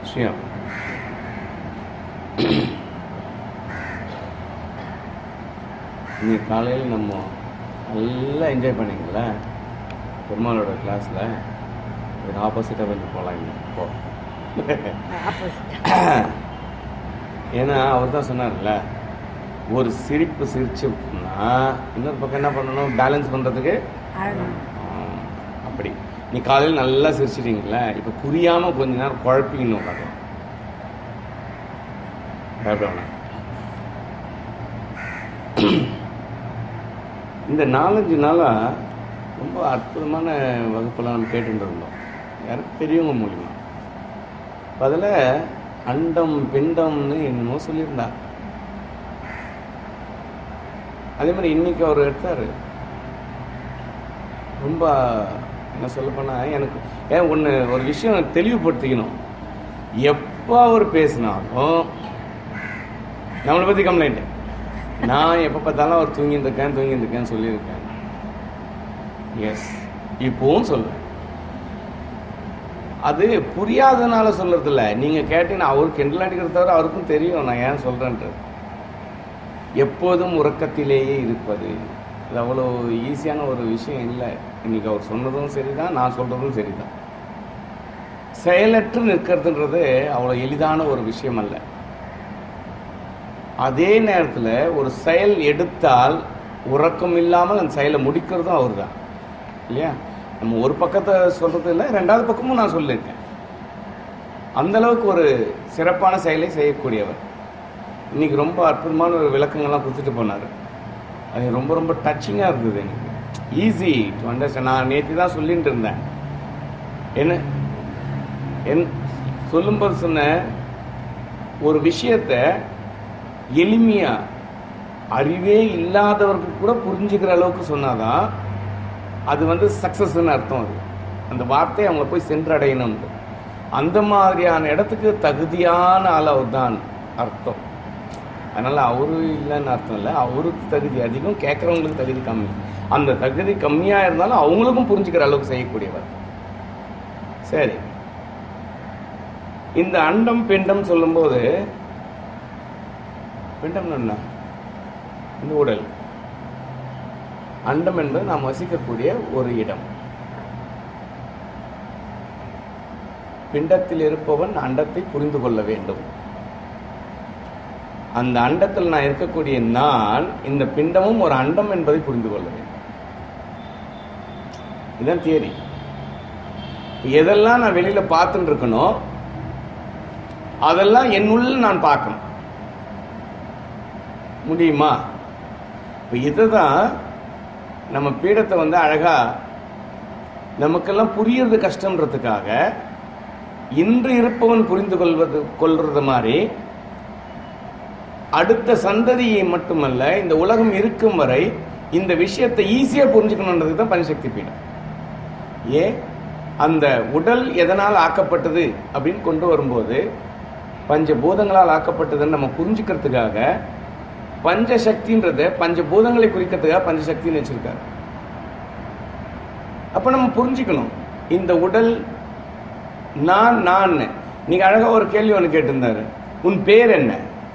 விஷயம் இன்னைக்கு காலையில் நம்ம நல்லா என்ஜாய் பண்ணீங்களே பெருமாளோட கிளாஸில் ஒரு ஆப்போசிட்டாக வந்து போகலாம் இப்போ ஏன்னா அவர் தான் சொன்னார்ல ஒரு சிரிப்பு சிரிச்சுனா இன்னொரு பக்கம் என்ன பண்ணணும் பேலன்ஸ் பண்ணுறதுக்கு அப்படி நீ காலையில் நல்லா சிரிச்சிட்டீங்களே இப்போ புரியாமல் கொஞ்ச நேரம் குழப்பிக்கணும் உட்காந்து பயப்படணும் இந்த நாலஞ்சு நாளாக ரொம்ப அற்புதமான வகுப்பெல்லாம் நம்ம கேட்டுட்டு இருந்தோம் யாரும் பெரியவங்க மூலியமா அதில் அண்டம் பிண்டம்னு என்னமோ சொல்லியிருந்தா அதே மாதிரி இன்னைக்கு அவர் எடுத்தார் ரொம்ப என்ன சொல்ல போனால் எனக்கு ஏன் ஒன்று ஒரு விஷயம் தெளிவுபடுத்திக்கணும் எப்போ அவர் பேசினாலும் நம்மளை பற்றி கம்ப்ளைண்ட் நான் எப்போ பார்த்தாலும் அவர் தூங்கிட்டு இருக்கேன் தூங்கிட்டு இருக்கேன்னு சொல்லியிருக்கேன் எஸ் இப்போவும் சொல்லுவேன் அது புரியாதனால சொல்றது இல்ல நீங்க கேட்டீங்கன்னா அவருக்கு கிண்டல் அடிக்கிறத தவிர அவருக்கும் தெரியும் நான் ஏன் சொல்றேன்றது எப்போதும் உறக்கத்திலேயே இருப்பது இது அவ்வளோ ஈஸியான ஒரு விஷயம் இல்லை இன்னைக்கு அவர் சொன்னதும் சரிதான் நான் சொல்றதும் சரிதான் செயலற்று நிற்கிறதுன்றது அவ்வளோ எளிதான ஒரு விஷயம் அல்ல அதே நேரத்தில் ஒரு செயல் எடுத்தால் உறக்கம் இல்லாமல் அந்த செயலை முடிக்கிறதும் அவர் தான் இல்லையா நம்ம ஒரு பக்கத்தை சொல்றது இல்லை ரெண்டாவது பக்கமும் நான் சொல்லியிருக்கேன் அந்த அளவுக்கு ஒரு சிறப்பான செயலை செய்யக்கூடியவர் இன்னைக்கு ரொம்ப அற்புதமான ஒரு விளக்கங்கள்லாம் கொடுத்துட்டு போனார் அது ரொம்ப ரொம்ப டச்சிங்காக இருந்தது எனக்கு ஈஸி டு அண்டர்ஸ்டாண்ட் நான் நேற்று தான் சொல்லிட்டு இருந்தேன் என்ன என் சொல்லும்போது சொன்ன ஒரு விஷயத்த எளிமையா அறிவே இல்லாதவருக்கு கூட புரிஞ்சுக்கிற அளவுக்கு சொன்னாதான் அது வந்து சக்சஸ்ன்னு அர்த்தம் அது அந்த வார்த்தை அவங்கள போய் சென்றடையணும் அந்த மாதிரியான இடத்துக்கு தகுதியான ஆள் அவர் தான் அர்த்தம் அதனால அவரு இல்லைன்னு அர்த்தம் இல்லை அவருக்கு தகுதி அதிகம் கேட்குறவங்களுக்கு தகுதி கம்மி அந்த தகுதி கம்மியா இருந்தாலும் அவங்களுக்கும் புரிஞ்சுக்கிற அளவுக்கு செய்யக்கூடியவர் சரி இந்த அண்டம் பிண்டம் சொல்லும்போது பிண்டம் என்ன இந்த உடல் அண்டம் என்பது நாம் வசிக்கக்கூடிய ஒரு இடம் பிண்டத்தில் இருப்பவன் அண்டத்தை புரிந்து கொள்ள வேண்டும் அந்த அண்டத்தில் நான் இருக்கக்கூடிய நான் இந்த பிண்டமும் ஒரு அண்டம் என்பதை புரிந்து கொள்ள வேண்டும் இதுதான் தியரி எதெல்லாம் நான் வெளியில பார்த்துட்டு இருக்கணும் அதெல்லாம் என்னுள்ள நான் பார்க்கணும் முடியுமா இப்போ இதுதான் நம்ம பீடத்தை வந்து அழகா நமக்கெல்லாம் புரியறது கஷ்டம்ன்றதுக்காக இன்று இருப்பவன் புரிந்து கொள்வது கொள்றது மாதிரி அடுத்த சந்ததியை மட்டுமல்ல இந்த உலகம் இருக்கும் வரை இந்த விஷயத்தை ஈஸியா புரிஞ்சுக்கணுன்றது தான் பஞ்சசக்தி பீடம் ஏன் அந்த உடல் எதனால் ஆக்கப்பட்டது அப்படின்னு கொண்டு வரும்போது பஞ்சபூதங்களால் ஆக்கப்பட்டதுன்னு நம்ம புரிஞ்சுக்கிறதுக்காக பஞ்சசக்தின்றத பஞ்சபூதங்களை குறிக்கிறதுக்காக பஞ்சசக்தின்னு வச்சிருக்காரு அப்ப நம்ம புரிஞ்சுக்கணும் இந்த உடல் நான் நான் நீங்க அழகா ஒரு கேள்வி ஒன்று கேட்டிருந்தாரு உன் பேர் என்ன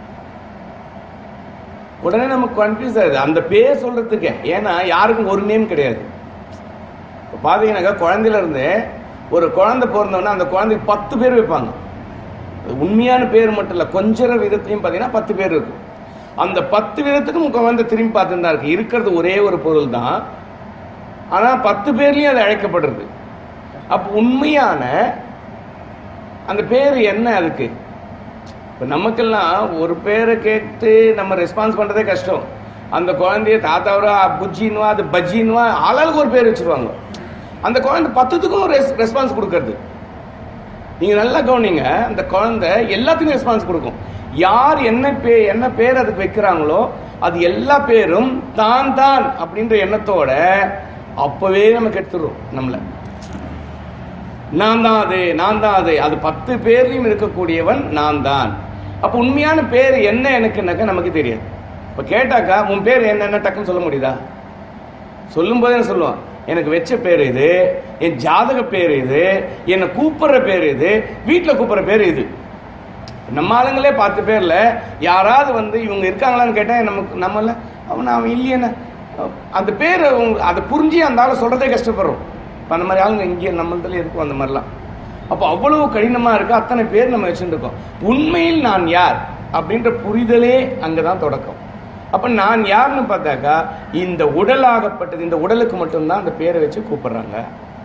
உடனே நமக்கு கன்ஃபியூஸ் ஆகுது அந்த பேர் சொல்றதுக்கு ஏன்னா யாருக்கும் ஒரு நேம் கிடையாது இப்ப பாத்தீங்கன்னாக்கா குழந்தையில இருந்து ஒரு குழந்தை பிறந்தோன்னா அந்த குழந்தைக்கு பத்து பேர் வைப்பாங்க அது உண்மையான பேர் மட்டும் இல்ல கொஞ்சர விதத்திலையும் பாத்தீங்கன்னா பத்து பேர் இருக்கும் அந்த பத்து விதத்துக்கும் குழந்தை திரும்பி பார்த்துட்டு தான் இருக்கு இருக்கிறது ஒரே ஒரு பொருள் தான் ஆனா பத்து பேர்லயும் அது அழைக்கப்படுறது அப்ப உண்மையான அந்த பேர் என்ன அதுக்கு இப்ப நமக்கெல்லாம் ஒரு பேரை கேட்டு நம்ம ரெஸ்பான்ஸ் பண்றதே கஷ்டம் அந்த குழந்தைய தாத்தாவரா புஜ்ஜின்வா அது பஜ்ஜின்வா ஆளாளுக்கு ஒரு பேர் வச்சிருவாங்க அந்த குழந்தை பத்துத்துக்கும் ரெஸ்பான்ஸ் கொடுக்கறது நீங்க நல்லா கவனிங்க அந்த குழந்தை எல்லாத்துக்கும் ரெஸ்பான்ஸ் கொடுக்கும் யார் என்ன பே என்ன பேர் அதுக்கு வைக்கிறாங்களோ அது எல்லா பேரும் தான் தான் அப்படின்ற எண்ணத்தோட அப்பவே நமக்கு எடுத்துரும் நம்மள நான் தான் அது நான் தான் அது அது பத்து பேர்லயும் இருக்கக்கூடியவன் நான் தான் அப்ப உண்மையான பேர் என்ன எனக்குனாக்கா நமக்கு தெரியாது இப்ப கேட்டாக்கா உன் பேர் என்னன்னு டக்குன்னு சொல்ல முடியுதா சொல்லும் போதே சொல்லுவான் எனக்கு வச்ச பேர் இது என் ஜாதக பேர் இது என்னை கூப்பிடுற பேர் இது வீட்டில் கூப்பிடுற பேர் இது நம்ம ஆளுங்களே பத்து பேர்ல யாராவது வந்து இவங்க இருக்காங்களான்னு கேட்டா நமக்கு நம்மள அவன் அவன் இல்லையேண்ணே அந்த பேர் அதை புரிஞ்சு அந்த ஆளை சொல்றதே கஷ்டப்படுறோம் இப்போ அந்த மாதிரி ஆளுங்க இங்கே நம்மளதுல இருக்கும் அந்த மாதிரிலாம் அப்போ அவ்வளவு கடினமா இருக்கு அத்தனை பேர் நம்ம வச்சுட்டு இருக்கோம் உண்மையில் நான் யார் அப்படின்ற புரிதலே அங்கதான் தொடக்கம் அப்ப நான் யாருன்னு பார்த்தாக்கா இந்த உடலாகப்பட்டது இந்த உடலுக்கு மட்டும்தான் அந்த பேரை வச்சு கூப்பிடுறாங்க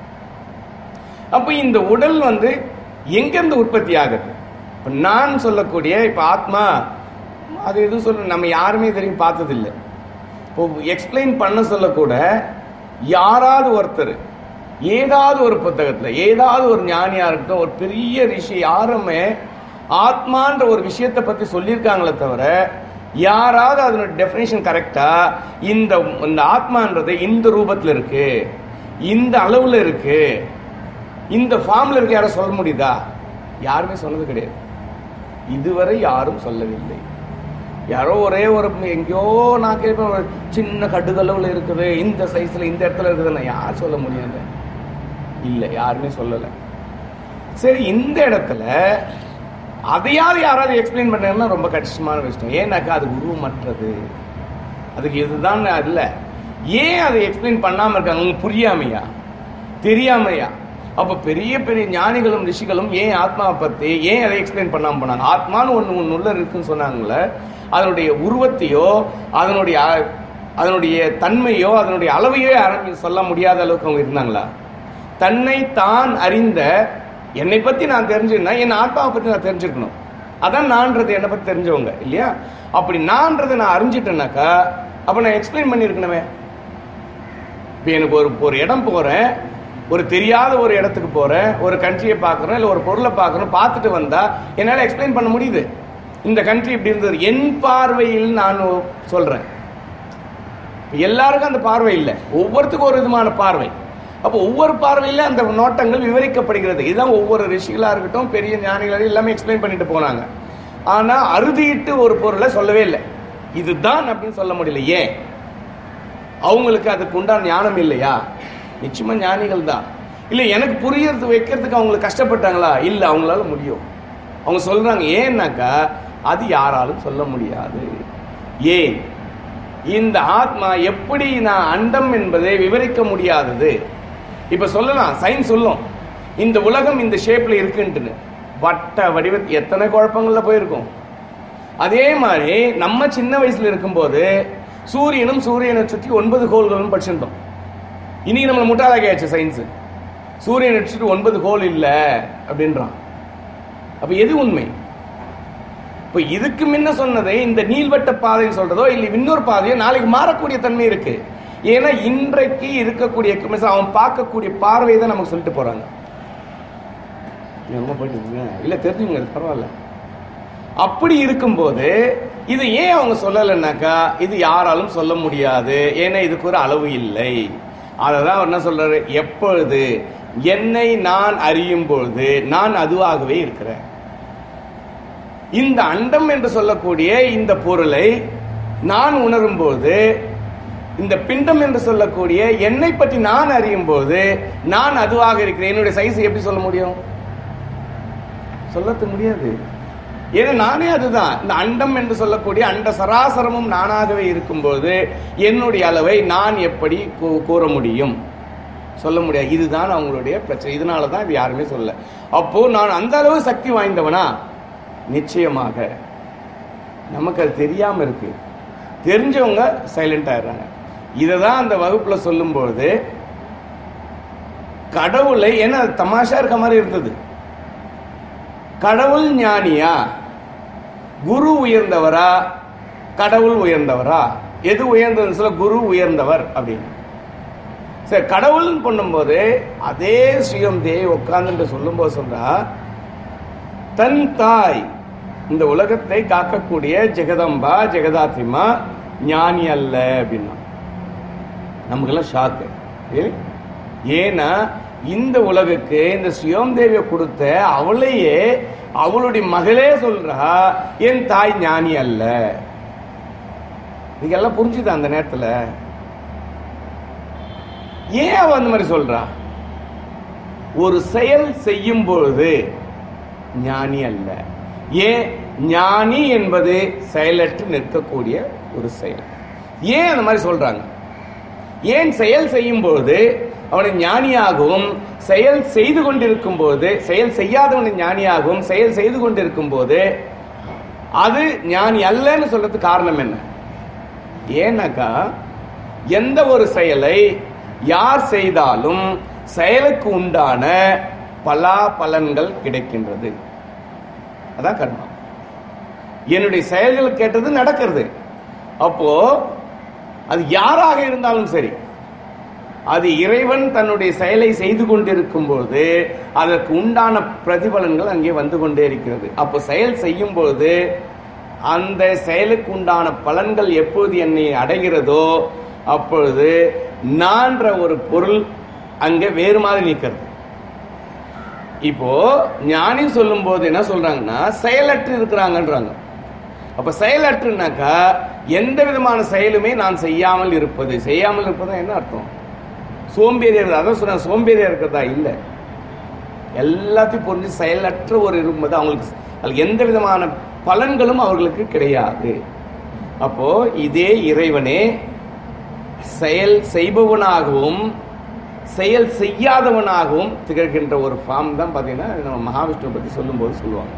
அப்ப இந்த உடல் வந்து எங்கிருந்து உற்பத்தி ஆகுது இப்ப நான் சொல்லக்கூடிய இப்ப ஆத்மா அது எதுவும் சொல்ல நம்ம யாருமே தெரியும் பார்த்ததில்லை இப்போ எக்ஸ்பிளைன் பண்ண சொல்லக்கூட யாராவது ஒருத்தர் ஏதாவது ஒரு புத்தகத்துல ஏதாவது ஒரு ஞானியா இருக்கட்டும் ஒரு பெரிய ரிஷி யாருமே ஆத்மான்ற ஒரு விஷயத்தை பத்தி சொல்லியிருக்காங்களே தவிர யாராவது அதனோட டெஃபினேஷன் கரெக்டா இந்த இந்த ஆத்மான்றது இந்த ரூபத்துல இருக்கு இந்த அளவுல இருக்கு இந்த ஃபார்ம்ல இருக்கு யாரும் சொல்ல முடியுதா யாருமே சொன்னது கிடையாது இதுவரை யாரும் சொல்லவில்லை யாரோ ஒரே ஒரு எங்கேயோ நான் கேட்பேன் ஒரு சின்ன கடுகளவுல இருக்குது இந்த சைஸ்ல இந்த இடத்துல இருக்குதுன்னு யார் சொல்ல முடியாது இல்லை யாருமே சொல்லலை சரி இந்த இடத்துல அதையாவது யாராவது எக்ஸ்பிளைன் பண்ணா ரொம்ப கஷ்டமான விஷயம் ஏன்னாக்கா அது உருவமற்றது அதுக்கு இதுதான் இல்லை ஏன் அதை எக்ஸ்பிளைன் பண்ணாம இருக்காங்க உங்களுக்கு புரியாமையா தெரியாமையா அப்ப பெரிய பெரிய ஞானிகளும் ரிஷிகளும் ஏன் ஆத்மாவை பத்தி ஏன் அதை எக்ஸ்பிளைன் பண்ணாம போனாங்க ஆத்மான்னு ஒண்ணு ஒன்று உள்ள இருக்குன்னு சொன்னாங்களே அதனுடைய உருவத்தையோ அதனுடைய அ- அதனுடைய தன்மையோ அதனுடைய அளவையோ யாரும் சொல்ல முடியாத அளவுக்கு அவங்க இருந்தாங்களா தன்னை தான் அறிந்த என்னை பத்தி நான் தெரிஞ்சுன்னா என் ஆத்மாவை பத்தி நான் தெரிஞ்சுக்கணும் அதான் நான்றது என்னை பத்தி தெரிஞ்சவங்க இல்லையா அப்படி நான்றதை நான் அறிஞ்சிட்டேனாக்கா அப்ப நான் எக்ஸ்பிளைன் பண்ணியிருக்கணுமே இப்போ எனக்கு ஒரு ஒரு இடம் போகிறேன் ஒரு தெரியாத ஒரு இடத்துக்கு போகிறேன் ஒரு கண்ட்ரியை பார்க்குறேன் இல்லை ஒரு பொருளை பார்க்குறேன் பார்த்துட்டு வந்தால் என்னால் எக்ஸ்பிளைன் பண்ண முடியுது இந்த கண்ட்ரி இப்படி இருந்தது என் பார்வையில் நான் சொல்கிறேன் எல்லாருக்கும் அந்த பார்வை இல்லை ஒவ்வொருத்துக்கும் ஒரு விதமான பார்வை அப்போ ஒவ்வொரு பார்வையில அந்த நோட்டங்கள் விவரிக்கப்படுகிறது இதுதான் ஒவ்வொரு ரிஷிகளா இருக்கட்டும் பெரிய ஞானிகள் எல்லாமே எக்ஸ்பிளைன் பண்ணிட்டு போனாங்க ஆனா அறுதியிட்டு ஒரு பொருளை சொல்லவே இல்லை இதுதான் அப்படின்னு சொல்ல முடியல ஏன் அவங்களுக்கு அதுக்கு உண்டான ஞானம் இல்லையா நிச்சயமா ஞானிகள் தான் இல்ல எனக்கு புரியறது வைக்கிறதுக்கு அவங்களுக்கு கஷ்டப்பட்டாங்களா இல்ல அவங்களால முடியும் அவங்க சொல்றாங்க ஏன்னாக்கா அது யாராலும் சொல்ல முடியாது ஏன் இந்த ஆத்மா எப்படி நான் அண்டம் என்பதை விவரிக்க முடியாதது இப்ப சொல்லலாம் சயின்ஸ் சொல்லும் இந்த உலகம் இந்த ஷேப்ல இருக்குன்ட்டுன்னு வட்ட வடிவ எத்தனை குழப்பங்கள்ல போயிருக்கும் அதே மாதிரி நம்ம சின்ன வயசுல இருக்கும்போது சூரியனும் சூரியனை சுற்றி ஒன்பது கோள்களும் படிச்சிருந்தோம் இன்னைக்கு நம்மளை முட்டாளாக்கியாச்சு சயின்ஸ் சூரியனை சுற்றி ஒன்பது கோள் இல்லை அப்படின்றான் அப்ப எது உண்மை இப்போ இதுக்கு முன்ன சொன்னதை இந்த நீள்வட்ட பாதை சொல்றதோ இல்லை இன்னொரு பாதையோ நாளைக்கு மாறக்கூடிய தன்மை இருக்கு ஏன்னா இன்றைக்கு இருக்கக்கூடிய equipments, அவன் பார்க்கக்கூடிய பார்வை தான் நமக்கு சொல்லிட்டு போறாங்க நீங்க ரொம்ப போயிட்டு இருக்கீங்க. இல்ல தெரிஞ்சுங்க அது பரவாயில்ல அப்படி இருக்கும்போது இது ஏன் அவங்க சொல்லலைன்னாக்கா இது யாராலும் சொல்ல முடியாது ஏன்னா இதுக்கு ஒரு அளவு இல்லை அதை தான் அவர் என்ன சொல்றாரு எப்பொழுது என்னை நான் அறியும் பொழுது நான் அதுவாகவே இருக்கிறேன் இந்த அண்டம் என்று சொல்லக்கூடிய இந்த பொருளை நான் உணரும் போது இந்த பிண்டம் என்று சொல்லக்கூடிய என்னை பற்றி நான் அறியும் போது நான் அதுவாக இருக்கிறேன் என்னுடைய சைஸ் எப்படி சொல்ல முடியும் சொல்லத்து முடியாது ஏன்னா நானே அதுதான் இந்த அண்டம் என்று சொல்லக்கூடிய அண்ட சராசரமும் நானாகவே இருக்கும்போது என்னுடைய அளவை நான் எப்படி கூ- கூற முடியும் சொல்ல முடியாது இதுதான் அவங்களுடைய பிரச்சனை இதனால தான் இது யாருமே சொல்ல அப்போ நான் அந்த அளவு சக்தி வாய்ந்தவனா நிச்சயமாக நமக்கு அது தெரியாம இருக்கு தெரிஞ்சவங்க சைலண்ட் ஆயிடுறாங்க இதை தான் அந்த வகுப்புல சொல்லும்போது கடவுளை ஏன்னா அது தமாஷா இருக்க மாதிரி இருந்தது கடவுள் ஞானியா குரு உயர்ந்தவரா கடவுள் உயர்ந்தவரா எது உயர்ந்ததுன்னு சொல்ல குரு உயர்ந்தவர் அப்படின்னு சரி கடவுள்னு பண்ணும்போது அதே ஸ்ரீயம் தேவி உட்கார்ந்துட்டு சொல்லும்போது சொல்றா தன் தாய் இந்த உலகத்தை காக்கக்கூடிய ஜெகதம்பா ஜெகதாத்ரிமா ஞானி அல்ல அப்படின்னா நமக்கெல்லாம் ஷாக்கு ஏன்னா இந்த உலகுக்கு இந்த சுயம் தேவியை கொடுத்த அவளையே அவளுடைய மகளே சொல்றா என் தாய் ஞானி அல்ல இதெல்லாம் புரிஞ்சுது அந்த நேரத்துல ஏன் அவ அந்த மாதிரி சொல்றா ஒரு செயல் செய்யும் பொழுது ஞானி அல்ல ஏன் ஞானி என்பது செயலற்று நிற்கக்கூடிய ஒரு செயல் ஏன் அந்த மாதிரி சொல்றாங்க ஏன் செயல் செய்யும் பொழுது அவனை ஞானியாகவும் செயல் செய்து கொண்டிருக்கும் போது செயல் செய்யாதவனை ஞானியாகவும் செயல் செய்து கொண்டிருக்கும் போது அது ஞானி அல்லன்னு சொல்றதுக்கு காரணம் என்ன ஏன்னாக்கா எந்த ஒரு செயலை யார் செய்தாலும் செயலுக்கு உண்டான பலா பலன்கள் கிடைக்கின்றது அதான் கர்மம் என்னுடைய செயல்கள் கேட்டது நடக்கிறது அப்போ அது யாராக இருந்தாலும் சரி அது இறைவன் தன்னுடைய செயலை செய்து கொண்டிருக்கும் போது அதற்கு உண்டான பிரதிபலன்கள் அங்கே வந்து கொண்டே இருக்கிறது அப்போ செயல் செய்யும் பொழுது அந்த செயலுக்கு உண்டான பலன்கள் எப்பொழுது என்னை அடைகிறதோ அப்பொழுது நான்ற ஒரு பொருள் அங்கே வேறு மாதிரி நிற்கிறது இப்போ ஞானி சொல்லும் போது என்ன சொல்றாங்கன்னா செயலற்று இருக்கிறாங்கன்றாங்க அப்ப செயலற்றுனாக்கா எந்த விதமான செயலுமே நான் செய்யாமல் இருப்பது செய்யாமல் இருப்பது என்ன அர்த்தம் சோம்பேறியா இருக்குது அதான் சொன்ன சோம்பேறியா இருக்கிறதா இல்லை எல்லாத்தையும் புரிஞ்சு செயலற்ற ஒரு இருக்கும்போது அவங்களுக்கு அதுக்கு எந்த விதமான பலன்களும் அவர்களுக்கு கிடையாது அப்போ இதே இறைவனே செயல் செய்பவனாகவும் செயல் செய்யாதவனாகவும் திகழ்கின்ற ஒரு ஃபார்ம் தான் பார்த்தீங்கன்னா நம்ம மகாவிஷ்ணுவை பற்றி சொல்லும்போது சொல்லுவாங்க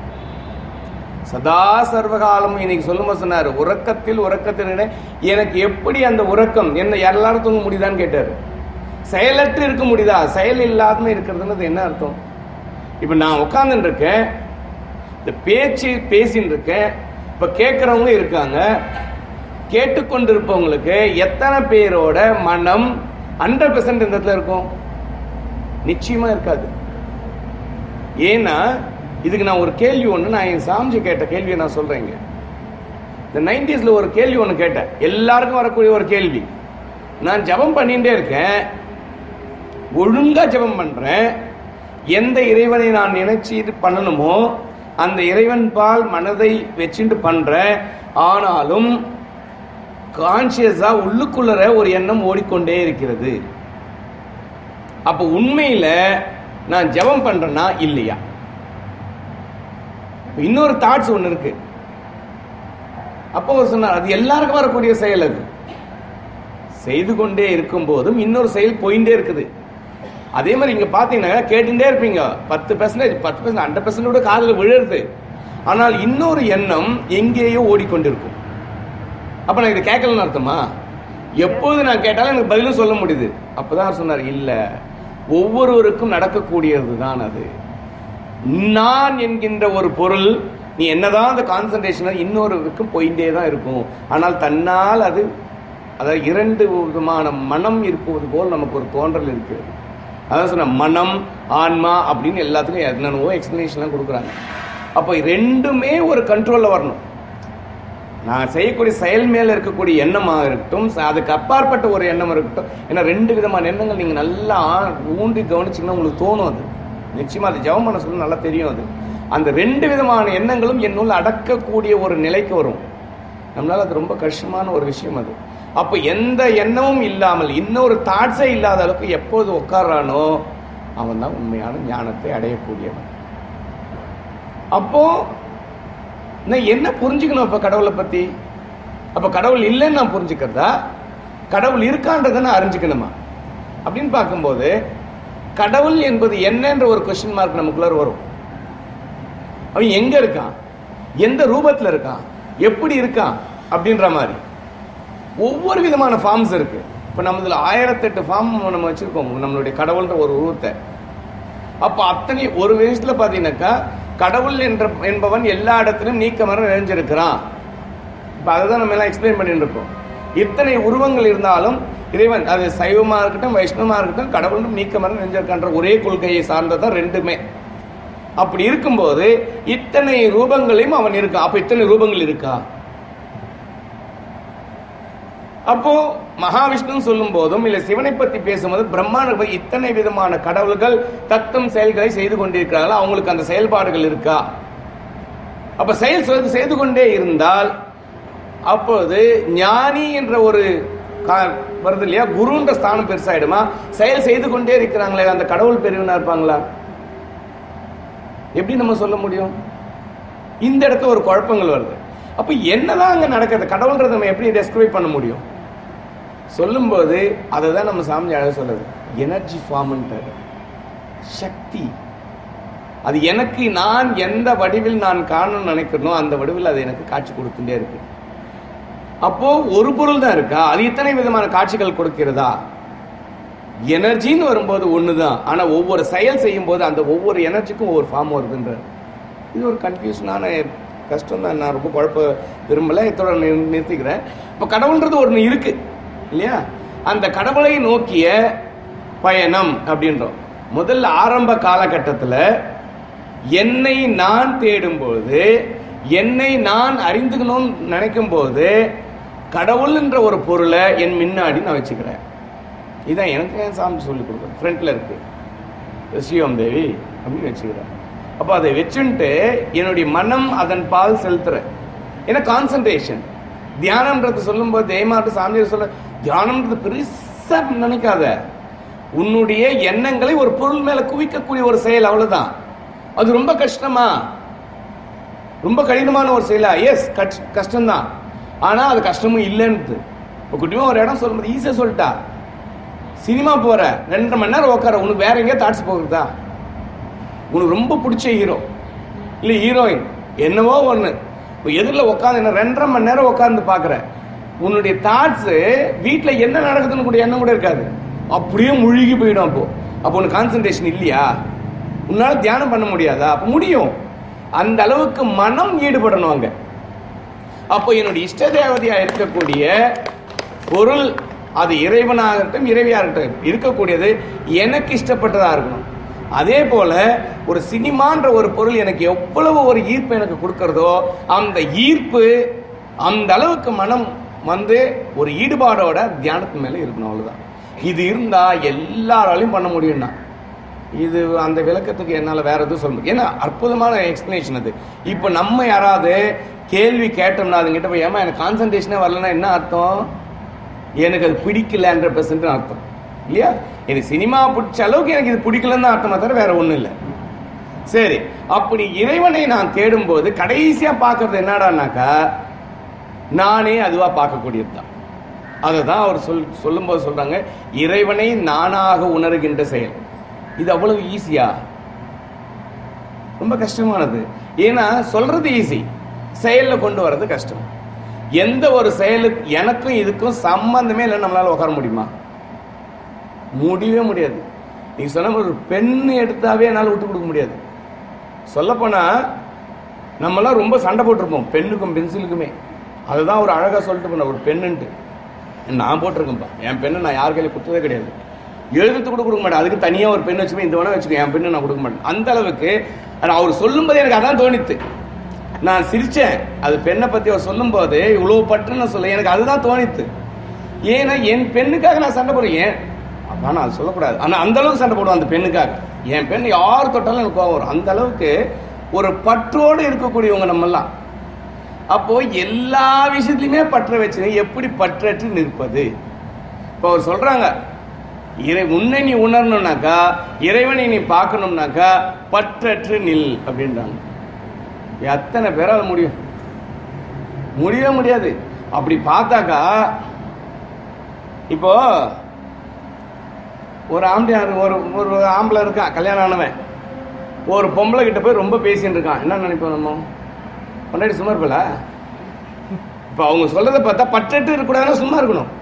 சதா சர்வகாலமும் இன்னைக்கு சொல்லும்போது சொன்னார் உறக்கத்தில் உறக்கத்தில் எனக்கு எப்படி அந்த உறக்கம் என்ன எல்லாரும் தூங்க முடியுதான்னு கேட்டார் செயலற்று இருக்க முடியுதா செயல் இல்லாத இருக்கிறதுன்றது என்ன அர்த்தம் இப்போ நான் உட்காந்துட்டு இருக்கேன் இந்த பேச்சு பேசின்னு இருக்கேன் இப்போ கேட்குறவங்க இருக்காங்க கேட்டுக்கொண்டிருப்பவங்களுக்கு எத்தனை பேரோட மனம் ஹண்ட்ரட் பெர்சன்ட் இந்த இடத்துல இருக்கும் நிச்சயமா இருக்காது ஏன்னா இதுக்கு நான் ஒரு கேள்வி ஒன்று நான் என் சாமிஜி கேட்ட கேள்வியை நான் சொல்றேங்க இந்த நைன்டிஸ்ல ஒரு கேள்வி ஒன்று கேட்டேன் எல்லாருக்கும் வரக்கூடிய ஒரு கேள்வி நான் ஜபம் பண்ணிட்டே இருக்கேன் ஒழுங்கா ஜபம் பண்றேன் எந்த இறைவனை நான் நினைச்சிட்டு பண்ணணுமோ அந்த இறைவன் பால் மனதை வச்சுட்டு பண்றேன் ஆனாலும் கான்சியஸா உள்ளுக்குள்ளற ஒரு எண்ணம் ஓடிக்கொண்டே இருக்கிறது அப்ப உண்மையில நான் ஜெபம் பண்றேன்னா இல்லையா இன்னொரு தாட்ஸ் ஒன்று இருக்கு அப்போ அவர் சொன்னார் அது எல்லாருக்கும் வரக்கூடிய செயல் அது செய்து கொண்டே இருக்கும் போதும் இன்னொரு செயல் போயிட்டே இருக்குது அதே மாதிரி இங்க பாத்தீங்கன்னா கேட்டுட்டே இருப்பீங்க பத்து பெர்சன்டேஜ் பத்து பெர்சன்ட் ஹண்ட்ரட் பெர்சன்ட் கூட காதில் விழுறது ஆனால் இன்னொரு எண்ணம் எங்கேயோ ஓடிக்கொண்டிருக்கும் அப்ப நான் இது கேட்கலன்னு அர்த்தமா எப்போது நான் கேட்டாலும் எனக்கு பதிலும் சொல்ல முடியுது அப்பதான் சொன்னார் இல்ல ஒவ்வொருவருக்கும் நடக்கக்கூடியது தான் அது நான் என்கின்ற ஒரு பொருள் நீ என்னதான் அந்த கான்சன்ட்ரேஷன் இன்னொருவருக்கும் போயிட்டே தான் இருக்கும் ஆனால் தன்னால் அது அதாவது இரண்டு விதமான மனம் இருப்பது போல் நமக்கு ஒரு தோன்றல் இருக்கிறது அதான் சொன்ன மனம் ஆன்மா அப்படின்னு எல்லாத்துக்கும் என்னென்னவோ எக்ஸ்பிளனேஷன்லாம் கொடுக்குறாங்க அப்போ ரெண்டுமே ஒரு கண்ட்ரோலில் வரணும் நான் செய்யக்கூடிய செயல் மேல இருக்கக்கூடிய எண்ணமாக இருக்கட்டும் அதுக்கு அப்பாற்பட்ட ஒரு எண்ணம் இருக்கட்டும் ஏன்னா ரெண்டு விதமான எண்ணங்கள் நீங்க நல்லா ஊன்றி கவனிச்சீங்கன்னா உங்களுக்கு தோணும் அது நிச்சயமா அது ஜெபம் பண்ண சொல்ல நல்லா தெரியும் அது அந்த ரெண்டு விதமான எண்ணங்களும் என்னுள்ள அடக்கக்கூடிய ஒரு நிலைக்கு வரும் நம்மளால அது ரொம்ப கஷ்டமான ஒரு விஷயம் அது அப்போ எந்த எண்ணமும் இல்லாமல் இன்னொரு தாட்ஸே இல்லாத அளவுக்கு எப்போது உட்கார்றானோ அவன் தான் உண்மையான ஞானத்தை அடையக்கூடியவன் அப்போ நான் என்ன புரிஞ்சுக்கணும் அப்ப கடவுளை பத்தி அப்ப கடவுள் இல்லைன்னு நான் புரிஞ்சுக்கிறதா கடவுள் இருக்கான்றதை நான் அறிஞ்சுக்கணுமா அப்படின்னு பார்க்கும்போது கடவுள் என்பது என்னன்ற ஒரு கொஸ்டின் மார்க் நமக்குள்ள வரும் அவன் எங்க இருக்கான் எந்த ரூபத்துல இருக்கான் எப்படி இருக்கான் அப்படின்ற மாதிரி ஒவ்வொரு விதமான ஃபார்ம்ஸ் இருக்கு இப்ப நம்மதுல ஆயிரத்தெட்டு ஃபார்ம் நம்ம வச்சிருக்கோம் நம்மளுடைய கடவுள்ன்ற ஒரு உருவத்தை அப்ப அத்தனை ஒரு விஷயத்துல பாத்தீங்கன்னாக்கா கடவுள் என்ற என்பவன் எல்லா இடத்திலும் நீக்கமர நிறைஞ்சிருக்கிறான் இப்போ அதை தான் நம்ம எல்லாம் எக்ஸ்பிளைன் பண்ணிட்டு இருக்கோம் இத்தனை உருவங்கள் இருந்தாலும் இறைவன் அது சைவமா இருக்கட்டும் வைஷ்ணவமா இருக்கட்டும் கடவுளும் நீக்கமர நிறைஞ்சிருக்கான்ற ஒரே கொள்கையை சார்ந்ததான் ரெண்டுமே அப்படி இருக்கும்போது இத்தனை ரூபங்களையும் அவன் இருக்கான் அப்ப இத்தனை ரூபங்கள் இருக்கா அப்போ மகாவிஷ்ணு சொல்லும் போதும் இல்ல சிவனை பத்தி பேசும்போது பிரம்மாண்ட இத்தனை விதமான கடவுள்கள் தத்துவம் செயல்களை செய்து கொண்டிருக்கிறார்கள் அவங்களுக்கு அந்த செயல்பாடுகள் இருக்கா அப்ப செயல் செய்து- செய்து கொண்டே இருந்தால் அப்போது ஞானி என்ற ஒரு கா- வருது இல்லையா குருன்ற ஸ்தானம் பெருசாயிடுமா செயல் செய்து கொண்டே இருக்கிறாங்களே அந்த கடவுள் பெரியவனா இருப்பாங்களா எப்படி நம்ம சொல்ல முடியும் இந்த இடத்துல ஒரு குழப்பங்கள் வருது அப்ப என்னதான் அங்க நடக்குது கடவுள்ன்றதை நம்ம எப்படி டெஸ்கிரைப் பண்ண முடியும் சொல்லும்போது அதை தான் நம்ம சாமி அழக சொல்லுது எனர்ஜி ஃபார்ம்ன்றாரு சக்தி அது எனக்கு நான் எந்த வடிவில் நான் காணணும்னு நினைக்கிறனோ அந்த வடிவில் அது எனக்கு காட்சி கொடுத்துட்டே இருக்கு அப்போ ஒரு பொருள் தான் இருக்கா அது இத்தனை விதமான காட்சிகள் கொடுக்கிறதா எனர்ஜின்னு வரும்போது ஒண்ணுதான் ஆனா ஒவ்வொரு செயல் செய்யும் போது அந்த ஒவ்வொரு எனர்ஜிக்கும் ஒவ்வொரு ஃபார்ம் வருதுன்ற இது ஒரு கன்ஃபியூஷனான கஷ்டம் தான் நான் ரொம்ப குழப்ப விரும்பல இதோட நி- நிறுத்திக்கிறேன் இப்போ கடவுள்ன்றது ஒன்று இருக்கு இல்லையா அந்த கடவுளை நோக்கிய பயணம் அப்படின்றோம் முதல்ல ஆரம்ப காலகட்டத்தில் என்னை நான் தேடும்போது என்னை நான் அறிந்துக்கணும்னு நினைக்கும் போது கடவுள்ன்ற ஒரு பொருளை என் முன்னாடி நான் வச்சுக்கிறேன் இதான் எனக்கு என் சாமி சொல்லி கொடுக்குறேன் ஃப்ரண்ட்ல இருக்கு சிவம் தேவி அப்படின்னு வச்சுக்கிறேன் அப்போ அதை வச்சுன்ட்டு என்னுடைய மனம் அதன் பால் செலுத்துறேன் ஏன்னா கான்சன்ட்ரேஷன் தியானம்ன்றது சொல்லும்போது தெய்மாட்டு சாமி சொல்ல தியானம்ன்றது பெருசா நினைக்காத உன்னுடைய எண்ணங்களை ஒரு பொருள் மேல குவிக்கக்கூடிய ஒரு செயல் அவ்வளவுதான் அது ரொம்ப கஷ்டமா ரொம்ப கடினமான ஒரு செயலா எஸ் கஷ்டம்தான் ஆனா அது கஷ்டமும் இல்லைன்னு இப்போ குட்டிமா ஒரு இடம் சொல்லும்போது ஈஸியா சொல்லிட்டா சினிமா போற ரெண்டரை மணி நேரம் உட்கார உனக்கு வேற எங்கேயா தாட்ஸ் போகுதா உனக்கு ரொம்ப பிடிச்ச ஹீரோ இல்லை ஹீரோயின் என்னவோ ஒன்று இப்போ எதிரில் உட்காந்து என்ன ரெண்டரை மணி நேரம் உட்காந்து பார்க்குற உன்னுடைய தாட்ஸு வீட்டில் என்ன நடக்குதுன்னு கூட எண்ணம் கூட இருக்காது அப்படியே முழுகி போயிடும் அப்போ அப்போ உனக்கு கான்சன்ட்ரேஷன் இல்லையா உன்னால தியானம் பண்ண முடியாதா அப்போ முடியும் அந்த அளவுக்கு மனம் ஈடுபடணும் அங்க அப்போ என்னுடைய இஷ்ட தேவதையா இருக்கக்கூடிய பொருள் அது இறைவனாகட்டும் இறைவியாகட்டும் இருக்கக்கூடியது எனக்கு இஷ்டப்பட்டதா இருக்கணும் அதே போல ஒரு சினிமான்ற ஒரு பொருள் எனக்கு எவ்வளவு ஒரு ஈர்ப்பு எனக்கு கொடுக்கறதோ அந்த ஈர்ப்பு அந்த அளவுக்கு மனம் வந்து ஒரு ஈடுபாடோட தியானத்து மேல இருக்கணும் அவ்வளவுதான் இது இருந்தா எல்லாராலையும் பண்ண முடியும்னா இது அந்த விளக்கத்துக்கு என்னால் வேற எதுவும் சொல்ல முடியும் ஏன்னா அற்புதமான எக்ஸ்பிளனேஷன் அது இப்போ நம்ம யாராவது கேள்வி கேட்டோம்னா அதுங்கிட்ட போய் ஏமா எனக்கு கான்சன்ட்ரேஷனே வரலன்னா என்ன அர்த்தம் எனக்கு அது பிடிக்கல ஹண்ட்ரட் பெர்சன்ட் அர்த்தம் இல்லையா எனக்கு சினிமா பிடிச்ச அளவுக்கு எனக்கு இது பிடிக்கலன்னு தான் அர்த்தமா தவிர வேற ஒன்றும் இல்லை சரி அப்படி இறைவனை நான் தேடும்போது கடைசியா பார்க்கறது என்னடானாக்கா நானே அதுவா பார்க்கக்கூடியது தான் அதை தான் அவர் சொல் சொல்லும்போது சொல்றாங்க இறைவனை நானாக உணர்கின்ற செயல் இது அவ்வளவு ஈஸியா ரொம்ப கஷ்டமானது ஏன்னா சொல்றது ஈஸி செயல்ல கொண்டு வர்றது கஷ்டம் எந்த ஒரு செயலுக்கு எனக்கும் இதுக்கும் சம்பந்தமே இல்லை நம்மளால உட்கார முடியுமா முடியவே முடியாது நீங்க சொன்ன மாதிரி ஒரு பெண் எடுத்தாவே என்னால் விட்டு கொடுக்க முடியாது சொல்லப்போனா நம்மலாம் ரொம்ப சண்டை போட்டிருப்போம் பெண்ணுக்கும் பென்சிலுக்குமே அதுதான் ஒரு அழகா சொல்லிட்டு போன ஒரு பெண்ணுன்ட்டு நான் போட்டிருக்கேன்ப்பா என் பெண்ணை நான் யார் கையில கொடுத்ததே கிடையாது எழுதுறது கூட கொடுக்க மாட்டேன் அதுக்கு தனியா ஒரு பெண் வச்சுப்பேன் இந்த வேணா வச்சுக்கோ என் பெண்ணை நான் கொடுக்க மாட்டேன் அந்த அளவுக்கு ஆனா அவர் சொல்லும்போது எனக்கு அதான் தோணித்து நான் சிரிச்சேன் அது பெண்ணை பத்தி அவர் சொல்லும்போது இவ்வளவு பற்றுன்னு சொல்ல எனக்கு அதுதான் தோணித்து ஏன்னா என் பெண்ணுக்காக நான் சண்டை போடுறேன் ஏன் அதான் நான் அது சொல்லக்கூடாது ஆனா அந்த அளவுக்கு சண்டை போடுவேன் அந்த பெண்ணுக்காக என் பெண் யார் தொட்டாலும் எனக்கு கோவம் வரும் அந்த அளவுக்கு ஒரு பற்றோடு இருக்கக்கூடியவங்க நம்மெல்லாம் அப்போ எல்லா விஷயத்துலயுமே பற்ற வச்சு எப்படி பற்றற்று நிற்பது இப்போ அவர் சொல்றாங்க இறை உன்னை நீ உணரணும்னாக்கா இறைவனை நீ பார்க்கணும்னாக்கா பற்றற்று நில் அப்படின்றாங்க எத்தனை பேரால் முடியும் முடியவே முடியாது அப்படி பார்த்தாக்கா இப்போ ஒரு ஆம்பளையார் ஒரு ஒரு ஆம்பளை இருக்கான் கல்யாணம் ஆனவன் ஒரு பொம்பளை கிட்ட போய் ரொம்ப பேசின்னு இருக்கான் என்ன நினைப்போம் நம்ம முன்னாடி சும்மா இருப்பல இப்போ அவங்க சொல்றதை பார்த்தா பற்றட்டு இருக்கக்கூடாதுன்னா சும்மா இருக்கணும்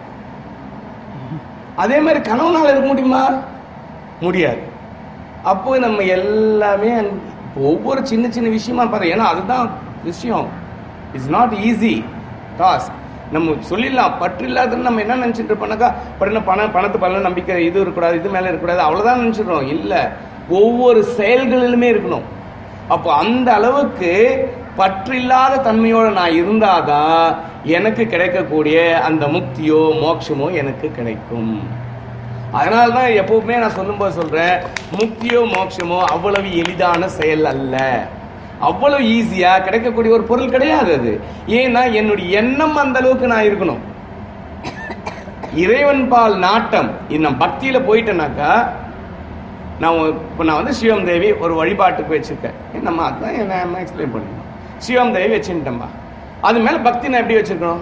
அதே மாதிரி கணவனால இருக்க முடியுமா முடியாது அப்போ நம்ம எல்லாமே இப்போ ஒவ்வொரு சின்ன சின்ன விஷயமா பார்த்தா ஏன்னா அதுதான் விஷயம் இட்ஸ் நாட் ஈஸி டாஸ்க் நம்ம சொல்லிடலாம் பற்று இல்லாதன்னு நம்ம என்ன நினைச்சிட்டு இருப்போம்னாக்கா பண பணம் பணத்து பல நம்பிக்கை இது இருக்கக்கூடாது இது மேலே இருக்கக்கூடாது அவ்வளோதான் நினைச்சிடுறோம் இல்லை ஒவ்வொரு செயல்களிலுமே இருக்கணும் அப்போ அந்த அளவுக்கு பற்றில்லாத தன்மையோட நான் இருந்தாதான் எனக்கு கிடைக்கக்கூடிய அந்த முக்தியோ மோட்சமோ எனக்கு கிடைக்கும் அதனால தான் எப்பவுமே நான் சொல்லும்போது சொல்றேன் முக்தியோ மோட்சமோ அவ்வளவு எளிதான செயல் அல்ல அவ்வளவு ஈஸியா கிடைக்கக்கூடிய ஒரு பொருள் கிடையாது அது ஏன்னா என்னுடைய எண்ணம் அந்த அளவுக்கு நான் இருக்கணும் இறைவன் பால் நாட்டம் இன்னும் பக்தியில போயிட்டேனாக்கா நான் இப்போ நான் வந்து சிவம் தேவி ஒரு வழிபாட்டுக்கு வச்சிருக்கேன் நம்ம அதான் என்ன எக்ஸ்பிளைன் பண்ணணும் சிவம் தேவி வச்சுட்டேன்பா அது மேல பக்தி நான் எப்படி வச்சிருக்கணும்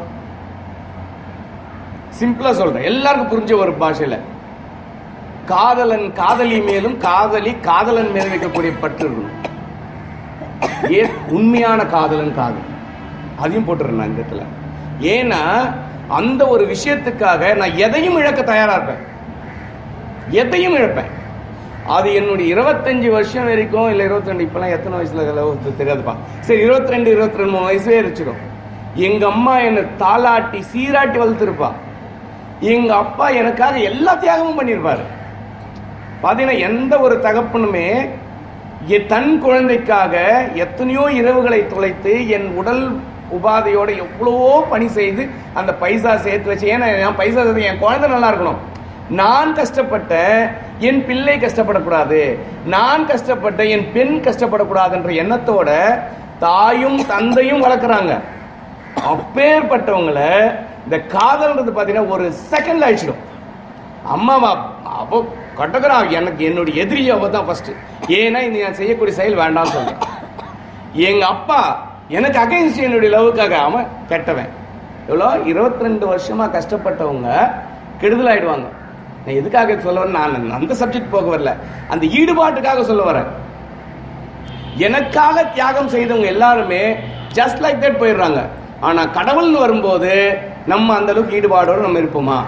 சிம்பிளா சொல்றேன் எல்லாருக்கும் புரிஞ்ச ஒரு பாஷையில காதலன் காதலி மேலும் காதலி காதலன் மேலும் வைக்கக்கூடிய பற்று இருக்கணும் ஏ உண்மையான காதலன் காதல் அதையும் போட்டுறேன் நான் இந்த இடத்துல ஏன்னா அந்த ஒரு விஷயத்துக்காக நான் எதையும் இழக்க தயாரா இருப்பேன் எதையும் இழப்பேன் அது என்னுடைய இருபத்தஞ்சு வருஷம் வரைக்கும் இல்லை இருபத்தி ரெண்டு இப்பெல்லாம் எத்தனை வயசுல இதெல்லாம் தெரியாதுப்பா சரி இருபத்தி ரெண்டு இருபத்தி ரெண்டு மூணு வயசுவே இருச்சிடும் எங்க அம்மா என்னை தாளாட்டி சீராட்டி வளர்த்துருப்பா எங்க அப்பா எனக்காக எல்லா தியாகமும் பண்ணியிருப்பாரு பாத்தீங்கன்னா எந்த ஒரு தகப்பனுமே என் தன் குழந்தைக்காக எத்தனையோ இரவுகளை தொலைத்து என் உடல் உபாதையோட எவ்வளவோ பணி செய்து அந்த பைசா சேர்த்து வச்சு ஏன்னா என் பைசா சேர்த்து என் குழந்தை நல்லா இருக்கணும் நான் கஷ்டப்பட்ட என் பிள்ளை கஷ்டப்படக்கூடாது நான் கஷ்டப்பட்ட என் பெண் கஷ்டப்படக்கூடாதுன்ற எண்ணத்தோட தாயும் தந்தையும் வளர்க்குறாங்க அப்பேற்பட்டவங்களை இந்த காதல்ன்றது பார்த்தீங்கன்னா ஒரு செகண்ட்ல அழிச்சிடும் அம்மாவா அவ கட்டக்கிறா எனக்கு என்னுடைய எதிரி அவ தான் ஃபர்ஸ்ட் ஏன்னா இந்த நான் செய்யக்கூடிய செயல் வேண்டாம்னு சொல்றேன் எங்க அப்பா எனக்கு அகைன்ஸ்ட் என்னுடைய லவ்வுக்காக அவன் கெட்டவன் எவ்வளோ இருபத்தி ரெண்டு வருஷமா கஷ்டப்பட்டவங்க கெடுதல் ஆயிடுவாங்க நான் எதுக்காக சொல்ல வரேன் நான் அந்த சப்ஜெக்ட் போக வரல அந்த ஈடுபாட்டுக்காக சொல்ல வரேன் எனக்காக தியாகம் செய்தவங்க எல்லாருமே ஜஸ்ட் லைக் தட் போயிடுறாங்க ஆனா கடவுள்னு வரும்போது நம்ம அந்த அளவுக்கு ஈடுபாடோட நம்ம இருப்போமா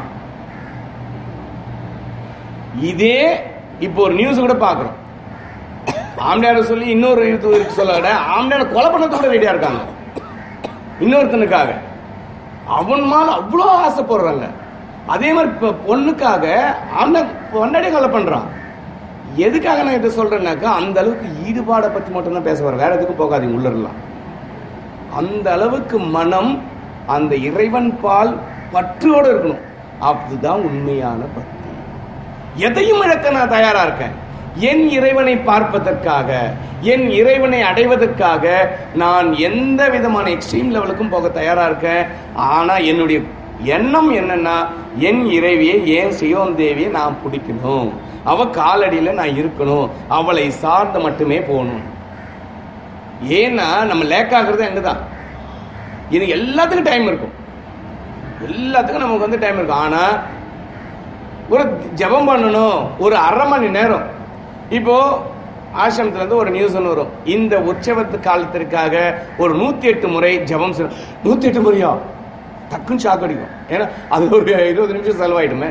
இதே இப்போ ஒரு நியூஸ் கூட பாக்குறோம் ஆம்டையார சொல்லி இன்னொரு இது இருக்கு சொல்ல விட ஆம்டையார கொலை பண்ணது கூட ரெடியா இருக்காங்க இன்னொருத்தனுக்காக அவன் மேல அவ்வளோ ஆசைப்படுறாங்க அதே மாதிரி இப்போ பொண்ணுக்காக அவன் பொண்டாடி கொலை பண்றான் எதுக்காக நான் இதை சொல்றேன்னாக்கா அந்த அளவுக்கு ஈடுபாடை பத்தி மட்டும்தான் பேச வரேன் வேற எதுக்கும் போகாதீங்க உள்ளலாம் அந்த அளவுக்கு மனம் அந்த இறைவன் பால் பற்றோட இருக்கணும் அதுதான் உண்மையான பக்தி எதையும் இழக்க நான் தயாரா இருக்கேன் என் இறைவனை பார்ப்பதற்காக என் இறைவனை அடைவதற்காக நான் எந்த விதமான எக்ஸ்ட்ரீம் லெவலுக்கும் போக தயாரா இருக்கேன் ஆனா என்னுடைய எண்ணம் என்னன்னா என் இறைவியை ஏன் சியோன் தேவியை நான் பிடிக்கணும் அவ காலடியில நான் இருக்கணும் அவளை சார்ந்து மட்டுமே போகணும் ஏன்னா நம்ம லேக் ஆகுறது அங்கதான் இது எல்லாத்துக்கும் டைம் இருக்கும் எல்லாத்துக்கும் நமக்கு வந்து டைம் இருக்கும் ஆனா ஒரு ஜெபம் பண்ணணும் ஒரு அரை மணி நேரம் இப்போ ஆசிரமத்துல இருந்து ஒரு நியூஸ் ஒன்று வரும் இந்த உற்சவத்து காலத்திற்காக ஒரு நூத்தி எட்டு முறை ஜெபம் செய்யணும் நூத்தி எட்டு முறையா டக்குன்னு ஷாக் அடிக்கும் ஏன்னா அது ஒரு இருபது நிமிஷம் செலவாயிடுமே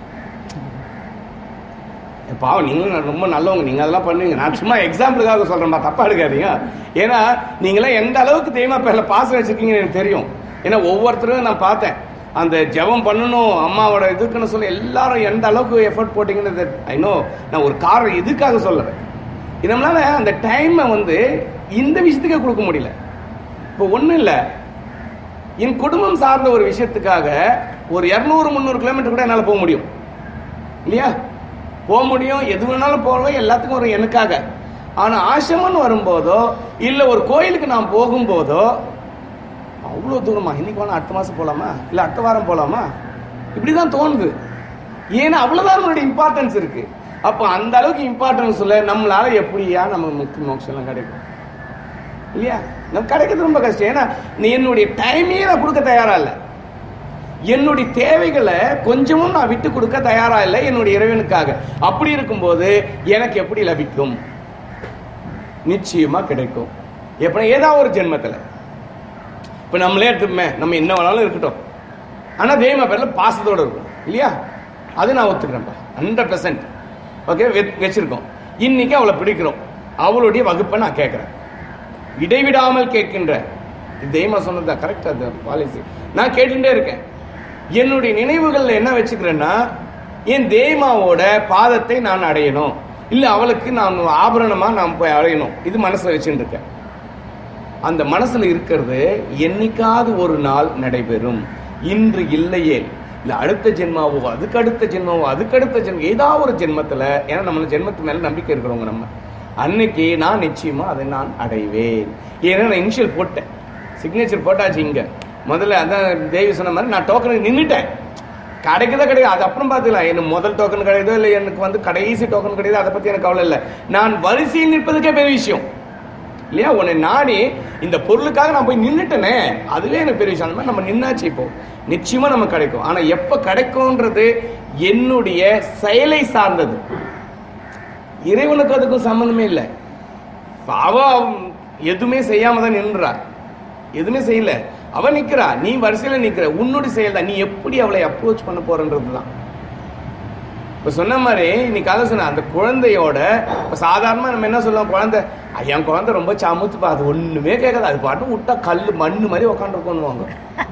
பாவம் நீங்களும் ரொம்ப நல்லவங்க நீங்க அதெல்லாம் பண்ணுவீங்க நான் சும்மா எக்ஸாம்பிளுக்காக சொல்றேன்ப்பா தப்பா எடுக்காதீங்க ஏன்னா நீங்களாம் எந்த அளவுக்கு தெய்வமா பேர்ல பாசம் வச்சிருக்கீங்கன்னு எனக்கு தெரியும் ஏன்னா ஒவ்வொருத்தரும் நான் பார்த்தேன் அந்த ஜெபம் பண்ணணும் அம்மாவோட இதுக்குன்னு சொல்லி எல்லாரும் எந்த அளவுக்கு எஃபர்ட் போட்டீங்கன்னு ஐ நோ நான் ஒரு காரணம் இதுக்காக சொல்லுறேன் நம்மளால அந்த டைமை வந்து இந்த விஷயத்துக்கே கொடுக்க முடியல இப்போ ஒன்றும் இல்லை என் குடும்பம் சார்ந்த ஒரு விஷயத்துக்காக ஒரு இரநூறு முந்நூறு கிலோமீட்டர் கூட என்னால் போக முடியும் இல்லையா போக முடியும் எது வேணாலும் போகலாம் எல்லாத்துக்கும் ஒரு எனக்காக ஆனா ஆசிரமம்னு வரும்போதோ இல்ல ஒரு கோயிலுக்கு நான் போகும்போதோ அவ்வளோ தூரமா இன்னைக்கு வேணா அடுத்த மாசம் போலாமா இல்ல அடுத்த வாரம் போலாமா இப்படிதான் தோணுது ஏன்னா அவ்வளவுதான் நம்மளுடைய இம்பார்ட்டன்ஸ் இருக்கு அப்போ அந்த அளவுக்கு இம்பார்ட்டன்ஸ் சொல்ல நம்மளால எப்படியா நம்ம முக்தி மோட்சம் எல்லாம் கிடைக்கும் இல்லையா நம்ம கிடைக்கிறது ரொம்ப கஷ்டம் ஏன்னா நீ என்னுடைய டைமையே நான் கொடுக்க தயாரா இல்லை என்னுடைய தேவைகளை கொஞ்சமும் நான் விட்டு கொடுக்க தயாரா இல்லை என்னுடைய இறைவனுக்காக அப்படி இருக்கும்போது எனக்கு எப்படி லபிக்கும் நிச்சயமா கிடைக்கும் எப்படி ஏதாவது ஒரு ஜென்மத்துல இப்ப நம்மளே எடுத்துப்போமே நம்ம என்ன வேணாலும் இருக்கட்டும் ஆனா தெய்வ பேர்ல பாசத்தோட இருக்கும் இல்லையா அது நான் ஒத்துக்கிறேன்ப்பா ஹண்ட்ரட் பெர்சன்ட் ஓகே வச்சிருக்கோம் இன்னைக்கு அவளை பிடிக்கிறோம் அவளுடைய வகுப்பை நான் கேட்கிறேன் இடைவிடாமல் கேட்கின்ற தெய்வமா சொன்னது கரெக்ட் அது பாலிசி நான் கேட்டுட்டே இருக்கேன் என்னுடைய நினைவுகள்ல என்ன வச்சுக்கிறேன்னா என் தேய்மாவோட பாதத்தை நான் அடையணும் இல்ல அவளுக்கு நான் ஆபரணமா நான் போய் அடையணும் இது மனசுல வச்சுட்டு இருக்கேன் அந்த மனசுல இருக்கிறது என்னைக்காவது ஒரு நாள் நடைபெறும் இன்று இல்லையே இல்ல அடுத்த ஜென்மாவோ அதுக்கு அடுத்த ஜென்மாவோ அதுக்கு அடுத்த ஜென்மம் ஏதாவது ஒரு ஜென்மத்துல ஏன்னா நம்ம ஜென்மத்து மேல நம்பிக்கை இருக்கிறவங்க நம்ம அன்னைக்கு நான் நிச்சயமா அதை நான் அடைவேன் ஏன்னா நான் இனிஷியல் போட்டேன் சிக்னேச்சர் போட்டாச்சு இங்க முதல்ல அதான் தேவி சொன்ன மாதிரி நான் டோக்கனுக்கு நின்றுட்டேன் கிடைக்குதா கிடையாது அது அப்புறம் பார்த்துக்கலாம் எனக்கு முதல் டோக்கன் கிடைக்குதோ இல்லை எனக்கு வந்து கடைசி டோக்கன் கிடையாது அதை பத்தி எனக்கு கவலை இல்லை நான் வரிசையில் நிற்பதுக்கே பெரிய விஷயம் இல்லையா உன்னை நாடி இந்த பொருளுக்காக நான் போய் நின்னுட்டேனே அதுவே எனக்கு பெரிய விஷயம் அந்த மாதிரி நம்ம நின்னாச்சு இப்போ நிச்சயமா நமக்கு கிடைக்கும் ஆனா எப்ப கிடைக்கும்ன்றது என்னுடைய செயலை சார்ந்தது இறைவனுக்கு அதுக்கும் சம்மந்தமே இல்லை இப்ப அவ எதுவுமே செய்யாம தான் நின்றா எதுவுமே செய்யல அவ நிக்கிறா நீ வரிசையில நிக்கிற உன்னுடைய செயல் தான் நீ எப்படி அவளை அப்ரோச் பண்ண போறன்றது தான் இப்ப சொன்ன மாதிரி நீ கதை சொன்ன அந்த குழந்தையோட இப்ப சாதாரணமா நம்ம என்ன சொல்லுவோம் குழந்தை "ஐயா, என் குழந்தை ரொம்ப சமுத்துப்பா அது ஒண்ணுமே கேட்காது அது பாட்டு விட்டா கல்லு மண்ணு மாதிரி உக்காந்துருக்கோன்னுவாங்க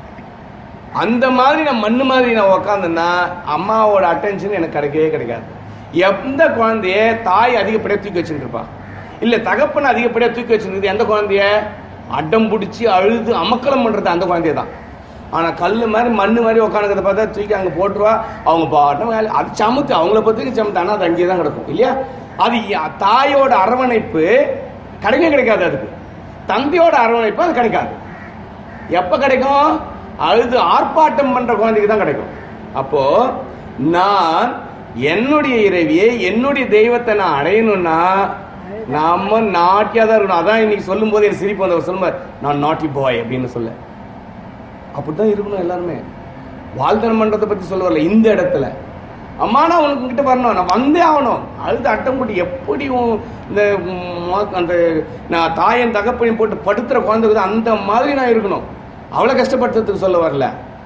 அந்த மாதிரி நான் மண்ணு மாதிரி நான் உக்காந்துன்னா அம்மாவோட அட்டென்ஷன் எனக்கு கிடைக்கவே கிடைக்காது எந்த குழந்தைய தாய் அதிகப்படியா தூக்கி வச்சுட்டு இருப்பா இல்ல தகப்பன் அதிகப்படியா தூக்கி வச்சிருக்குது எந்த குழந்தைய அடம் பிடிச்சி அழுது அமக்கலம் பண்றது அந்த குழந்தைய தான் ஆனா கல்லு மாதிரி மண்ணு மாதிரி உட்காந்துக்கிறத பார்த்தா தூக்கி அங்க போட்டுருவா அவங்க பாட்டும் வேலை அது சமுத்து அவங்கள பத்தி சமுத்து ஆனா அது அங்கேயே தான் கிடக்கும் இல்லையா அது யா- தாயோட அரவணைப்பு கிடைக்கவே கிடைக்காது அதுக்கு தந்தையோட அரவணைப்பு அது கிடைக்காது எப்ப கிடைக்கும் அழுது ஆர்ப்பாட்டம் பண்ற குழந்தைக்கு தான் கிடைக்கும் அப்போ நான் என்னுடைய இறைவியை என்னுடைய தெய்வத்தை நான் அடையணும்னா நாம நாட்டியா தான் இருக்கணும் அதான் இன்னைக்கு சொல்லும் போது எனக்கு சிரிப்பு வந்தவர் சொல்லுவார் நான் நாட்டி பாய் அப்படின்னு சொல்ல அப்படிதான் இருக்கணும் எல்லாருமே வாழ்த்தனம் பண்றதை பத்தி சொல்ல வரல இந்த இடத்துல அம்மா நான் உனக்கு கிட்ட வரணும் நான் வந்தே ஆகணும் அழுது அட்டம் போட்டு எப்படி உன் இந்த மோ- அந்த நான் தாயன் தகப்பனையும் போட்டு படுத்துற குழந்தைக்கு அந்த மாதிரி நான் இருக்கணும் அவளை கஷ்டப்படுத்துறதுக்கு சொல்ல வரல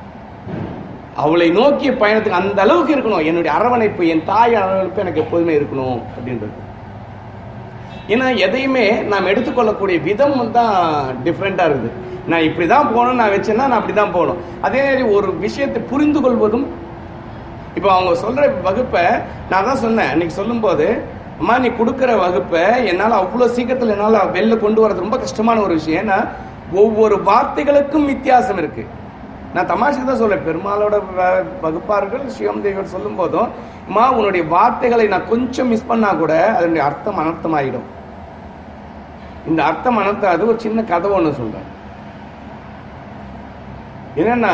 அவளை நோக்கிய பயணத்துக்கு அந்த அளவுக்கு இருக்கணும் என்னுடைய அரவணைப்பு என் தாய் அரவணைப்பு எனக்கு எப்போதுமே இருக்கணும் அப்படின்றது ஏன்னா எதையுமே நாம் எடுத்துக்கொள்ளக்கூடிய விதம் தான் டிஃப்ரெண்ட்டாக இருக்குது நான் இப்படி தான் போகணும் நான் வச்சேன்னா நான் அப்படி தான் போகணும் அதே மாதிரி ஒரு விஷயத்தை புரிந்து கொள்வதும் இப்போ அவங்க சொல்ற வகுப்பை நான் தான் சொன்னேன் அன்னைக்கு சொல்லும்போது அம்மா நீ கொடுக்குற வகுப்பை என்னால் அவ்வளோ சீக்கிரத்தில் என்னால் வெளில கொண்டு வரது ரொம்ப கஷ்டமான ஒரு விஷயம் ஏன்னா ஒவ்வொரு வார்த்தைகளுக்கும் வித்தியாசம் இருக்கு நான் தமாஷுக்கு தான் சொல்றேன் பெருமாளோட வ- வகுப்பார்கள் சிவம் தேவர் சொல்லும் போதும் அம்மா உன்னுடைய வார்த்தைகளை நான் கொஞ்சம் மிஸ் பண்ணா கூட அதனுடைய அர்த்தம் அனர்த்தமாயிடும் இந்த அர்த்தம் அனர்த்தம் அது ஒரு சின்ன கதை ஒன்று சொல்றேன் என்னன்னா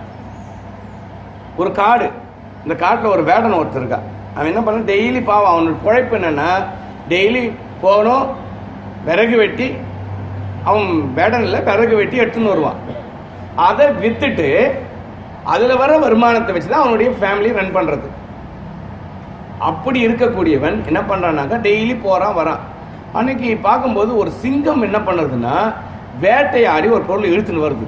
ஒரு காடு இந்த காட்டில் ஒரு வேடன் ஒருத்தர் இருக்கா அவன் என்ன பண்ண டெய்லி பாவம் அவனோட குழைப்பு என்னன்னா டெய்லி போகணும் விறகு வெட்டி அவன் வேடன்ல விறகு வெட்டி எடுத்துன்னு வருவான் அதை வித்துட்டு அதுல வர வருமானத்தை வச்சு தான் அவனுடைய ஃபேமிலி ரன் பண்றது அப்படி இருக்கக்கூடியவன் என்ன பண்றானாக்கா டெய்லி போறான் வரான் அன்னைக்கு பார்க்கும்போது ஒரு சிங்கம் என்ன பண்ணுறதுன்னா வேட்டையாடி ஒரு பொருள் இழுத்துன்னு வருது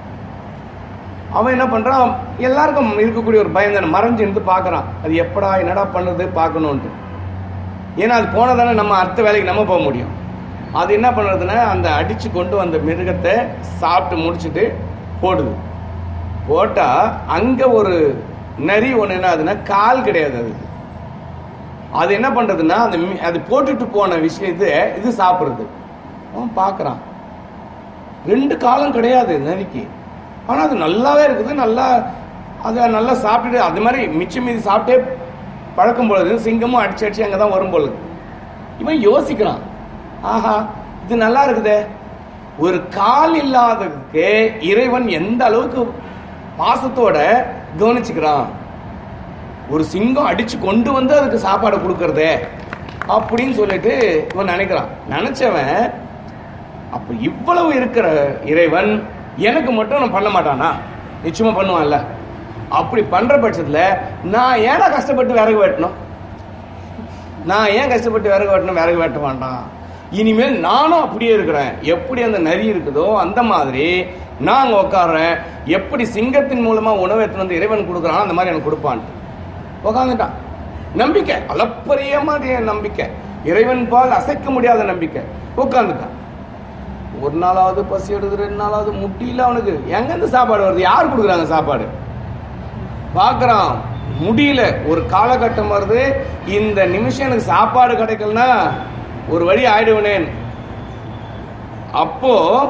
அவன் என்ன பண்றான் எல்லாருக்கும் இருக்கக்கூடிய ஒரு பயம் தானே மறைஞ்சு இருந்து பார்க்கறான் அது எப்படா என்னடா பண்ணுது பார்க்கணுன்ட்டு ஏன்னா அது போனதானே நம்ம அடுத்த வேலைக்கு நம்ம போக முடியும் அது என்ன பண்ணுறதுன்னா அந்த அடிச்சு கொண்டு வந்த மிருகத்தை சாப்பிட்டு முடிச்சுட்டு போடுது போட்டா அங்க ஒரு நரி ஒன்று என்ன ஆகுதுன்னா கால் கிடையாது அதுக்கு அது என்ன பண்றதுன்னா அந்த மி- அது போட்டுட்டு போன விஷயத்தை இது சாப்பிடுறது அவன் பார்க்கறான் ரெண்டு காலம் கிடையாது நரிக்கு ஆனா அது நல்லாவே இருக்குது நல்லா அதை நல்லா சாப்பிட்டுட்டு அது மாதிரி மிச்சம் மீதி சாப்பிட்டே பழக்கம் பொழுது சிங்கமும் அடிச்சு அடிச்சு அங்கே தான் வரும் பொழுது இவன் யோசிக்கிறான் ஆஹா இது நல்லா இருக்குதே ஒரு கால் இல்லாததுக்கு இறைவன் எந்த அளவுக்கு பாசத்தோட கவனிச்சுக்கிறான் ஒரு சிங்கம் அடிச்சு கொண்டு வந்து அதுக்கு சாப்பாடு கொடுக்கறதே அப்படின்னு சொல்லிட்டு இவன் நினைக்கிறான் நினைச்சவன் அப்ப இவ்வளவு இருக்கிற இறைவன் எனக்கு மட்டும் நான் பண்ண மாட்டானா நிச்சயமா பண்ணுவான்ல அப்படி பண்ற பட்சத்துல நான் ஏன்னா கஷ்டப்பட்டு விறகு வெட்டணும் நான் ஏன் கஷ்டப்பட்டு விறகு வெட்டணும் விறகு வெட்ட வேண்டாம் இனிமேல் நானும் அப்படியே இருக்கிறேன் எப்படி அந்த நரி இருக்குதோ அந்த மாதிரி நான் அங்க உட்கார்றேன் எப்படி சிங்கத்தின் மூலமா உணவு எடுத்துன்னு வந்து இறைவன் கொடுக்குறானோ அந்த மாதிரி எனக்கு கொடுப்பான்ட்டு உட்காந்துட்டான் நம்பிக்கை அளப்பரிய மாதிரி நம்பிக்கை இறைவன் பால் அசைக்க முடியாத நம்பிக்கை உட்காந்துட்டான் ஒரு நாளாவது பசி எடுது ரெண்டு நாளாவது முடியல அவனுக்கு எங்க இருந்து சாப்பாடு வருது யார் கொடுக்குறாங்க சாப்பாடு பார்க்கறான் முடியல ஒரு காலகட்டம் வருது இந்த நிமிஷம் எனக்கு சாப்பாடு கிடைக்கலனா ஒரு வழி ஆயிடுவனேன் அப்போ